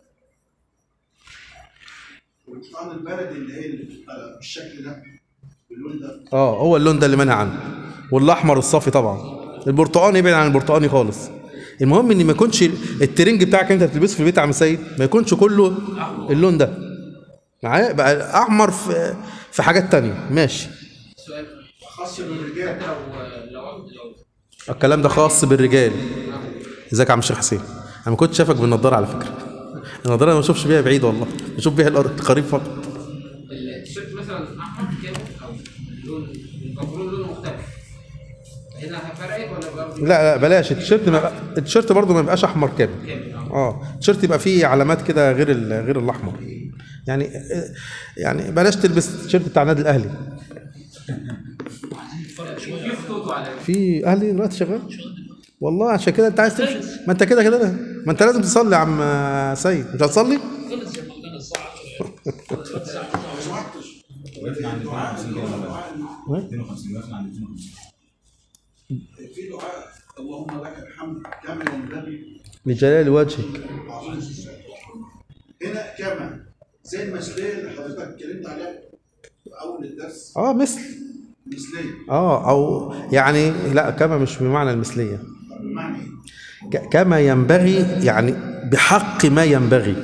والبرتقال البلدي اللي هي اللي بتبقى بالشكل ده باللون ده اه هو اللون ده اللي منهي عنه والاحمر الصافي طبعا البرتقاني يبعد عن البرتقاني خالص المهم ان ما يكونش الترنج بتاعك انت بتلبسه في البيت يا عم سيد ما يكونش كله اللون ده معايا بقى احمر في في حاجات تانية ماشي سؤال خاص بالرجال حتى لو لو لو الكلام ده خاص بالرجال ازيك يا عم الشيخ حسين انا ما كنتش شايفك بالنضاره على فكره النضاره أنا ما بشوفش بيها بعيد والله بشوف بيها الأر- القريب فقط التيشيرت مثلا احمر كامل او لون البنطلون لونه مختلف هنا فرقت ولا برضه لا لا بلاش التيشيرت ما يبقى- التيشيرت برضه ما يبقاش احمر كامل كامل اه اه التيشيرت يبقى فيه علامات كده غير ال- غير الاحمر يعني يعني بلاش تلبس التيشيرت بتاع النادي الاهلي في خطوط على في اهلي دلوقتي شغال والله عشان كده انت عايز تمشي ما انت كده كده ما انت لازم تصلي يا عم سيد مش هتصلي خلص يا مولانا الساعه 10 وقفنا عند 52 كده ولا 52 وقفنا عند 52 في دعاء اللهم لك الحمد كما ينبغي لجلال وجهك عظيم هنا كما زي المثليه اللي حضرتك اتكلمت عليها في اول الدرس اه مثل مثليه اه او يعني لا كما مش بمعنى المثليه بمعنى ايه؟ ك- كما ينبغي يعني بحق ما ينبغي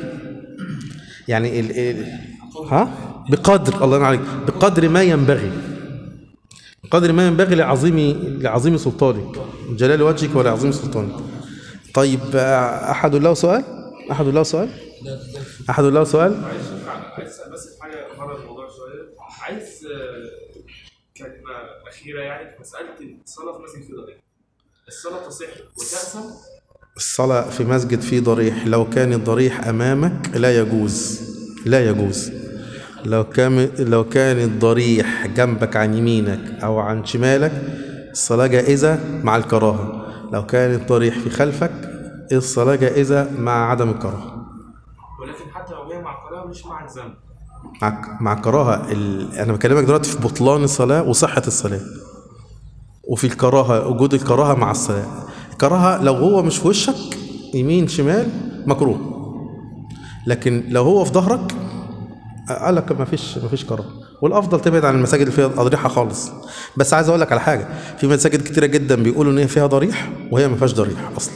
يعني ال ال ها بقدر الله ينور عليك بقدر ما ينبغي بقدر ما ينبغي لعظيم لعظيم سلطانك جلال وجهك ولعظيم سلطانك طيب آه، احد له سؤال احد له سؤال احد له سؤال معلش عايز اسال بس في حاجه بره الموضوع شويه عايز آه، كلمه اخيره يعني في مساله الصلاه في مسجد في ضريح الصلاه تصح وتأثم الصلاة في مسجد فيه ضريح لو كان الضريح أمامك لا يجوز لا يجوز لو كان لو كان الضريح جنبك عن يمينك أو عن شمالك الصلاة جائزة مع الكراهة لو كان الضريح في خلفك الصلاة جائزة مع عدم الكراهة ولكن حتى لو هي مع القراءه مش مع الذنب مع مع الكراهة ال... أنا بكلمك دلوقتي في بطلان الصلاة وصحة الصلاة وفي الكراهة وجود الكراهة مع الصلاة الكراهة لو هو مش في وشك يمين شمال مكروه لكن لو هو في ظهرك قال لك ما فيش ما فيش كراهه والافضل تبعد عن المساجد اللي فيها اضرحه خالص بس عايز اقول لك على حاجه في مساجد كتيره جدا بيقولوا ان هي فيها ضريح وهي ما فيهاش ضريح اصلا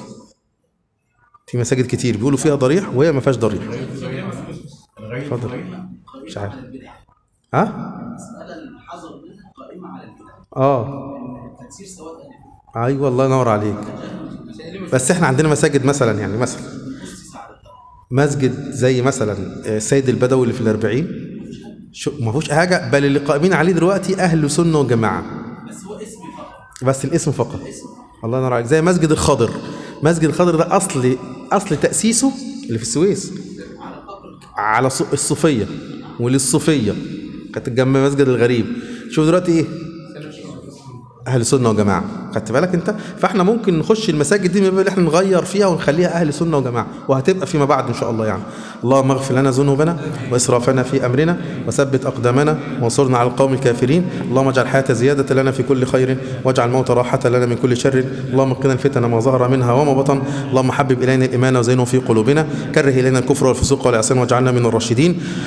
في مساجد كتير بيقولوا فيها ضريح وهي ما فيهاش ضريح اتفضل مش عارف ها المسألة الحظر منها قائمة على البدع اه تكسير سواد أهل ايوه الله ينور عليك بس احنا عندنا مساجد مثلا يعني مثلا مسجد زي مثلا آه، سيد البدوي اللي في الأربعين شو ما فيهوش حاجه بل اللي قائمين عليه دلوقتي اهل سنه وجماعه بس هو اسمي فقط بس الاسم فقط الله ينور عليك زي مسجد الخضر مسجد الخضر ده اصل اصل تاسيسه اللي في السويس على ص- الصوفيه وللصوفيه كانت جنب مسجد الغريب شوف دلوقتي ايه اهل سنه وجماعه خدت بالك انت فاحنا ممكن نخش المساجد دي من باب اللي احنا نغير فيها ونخليها اهل سنه وجماعه وهتبقى فيما بعد ان شاء الله يعني اللهم اغفر لنا ذنوبنا واسرافنا في امرنا وثبت اقدامنا وانصرنا على القوم الكافرين اللهم اجعل الحياه زياده لنا في كل خير واجعل الموت راحه لنا من كل شر اللهم قنا الفتن ما ظهر منها وما بطن اللهم حبب الينا الايمان وزينه في قلوبنا كره الينا الكفر والفسوق والعصيان واجعلنا من الراشدين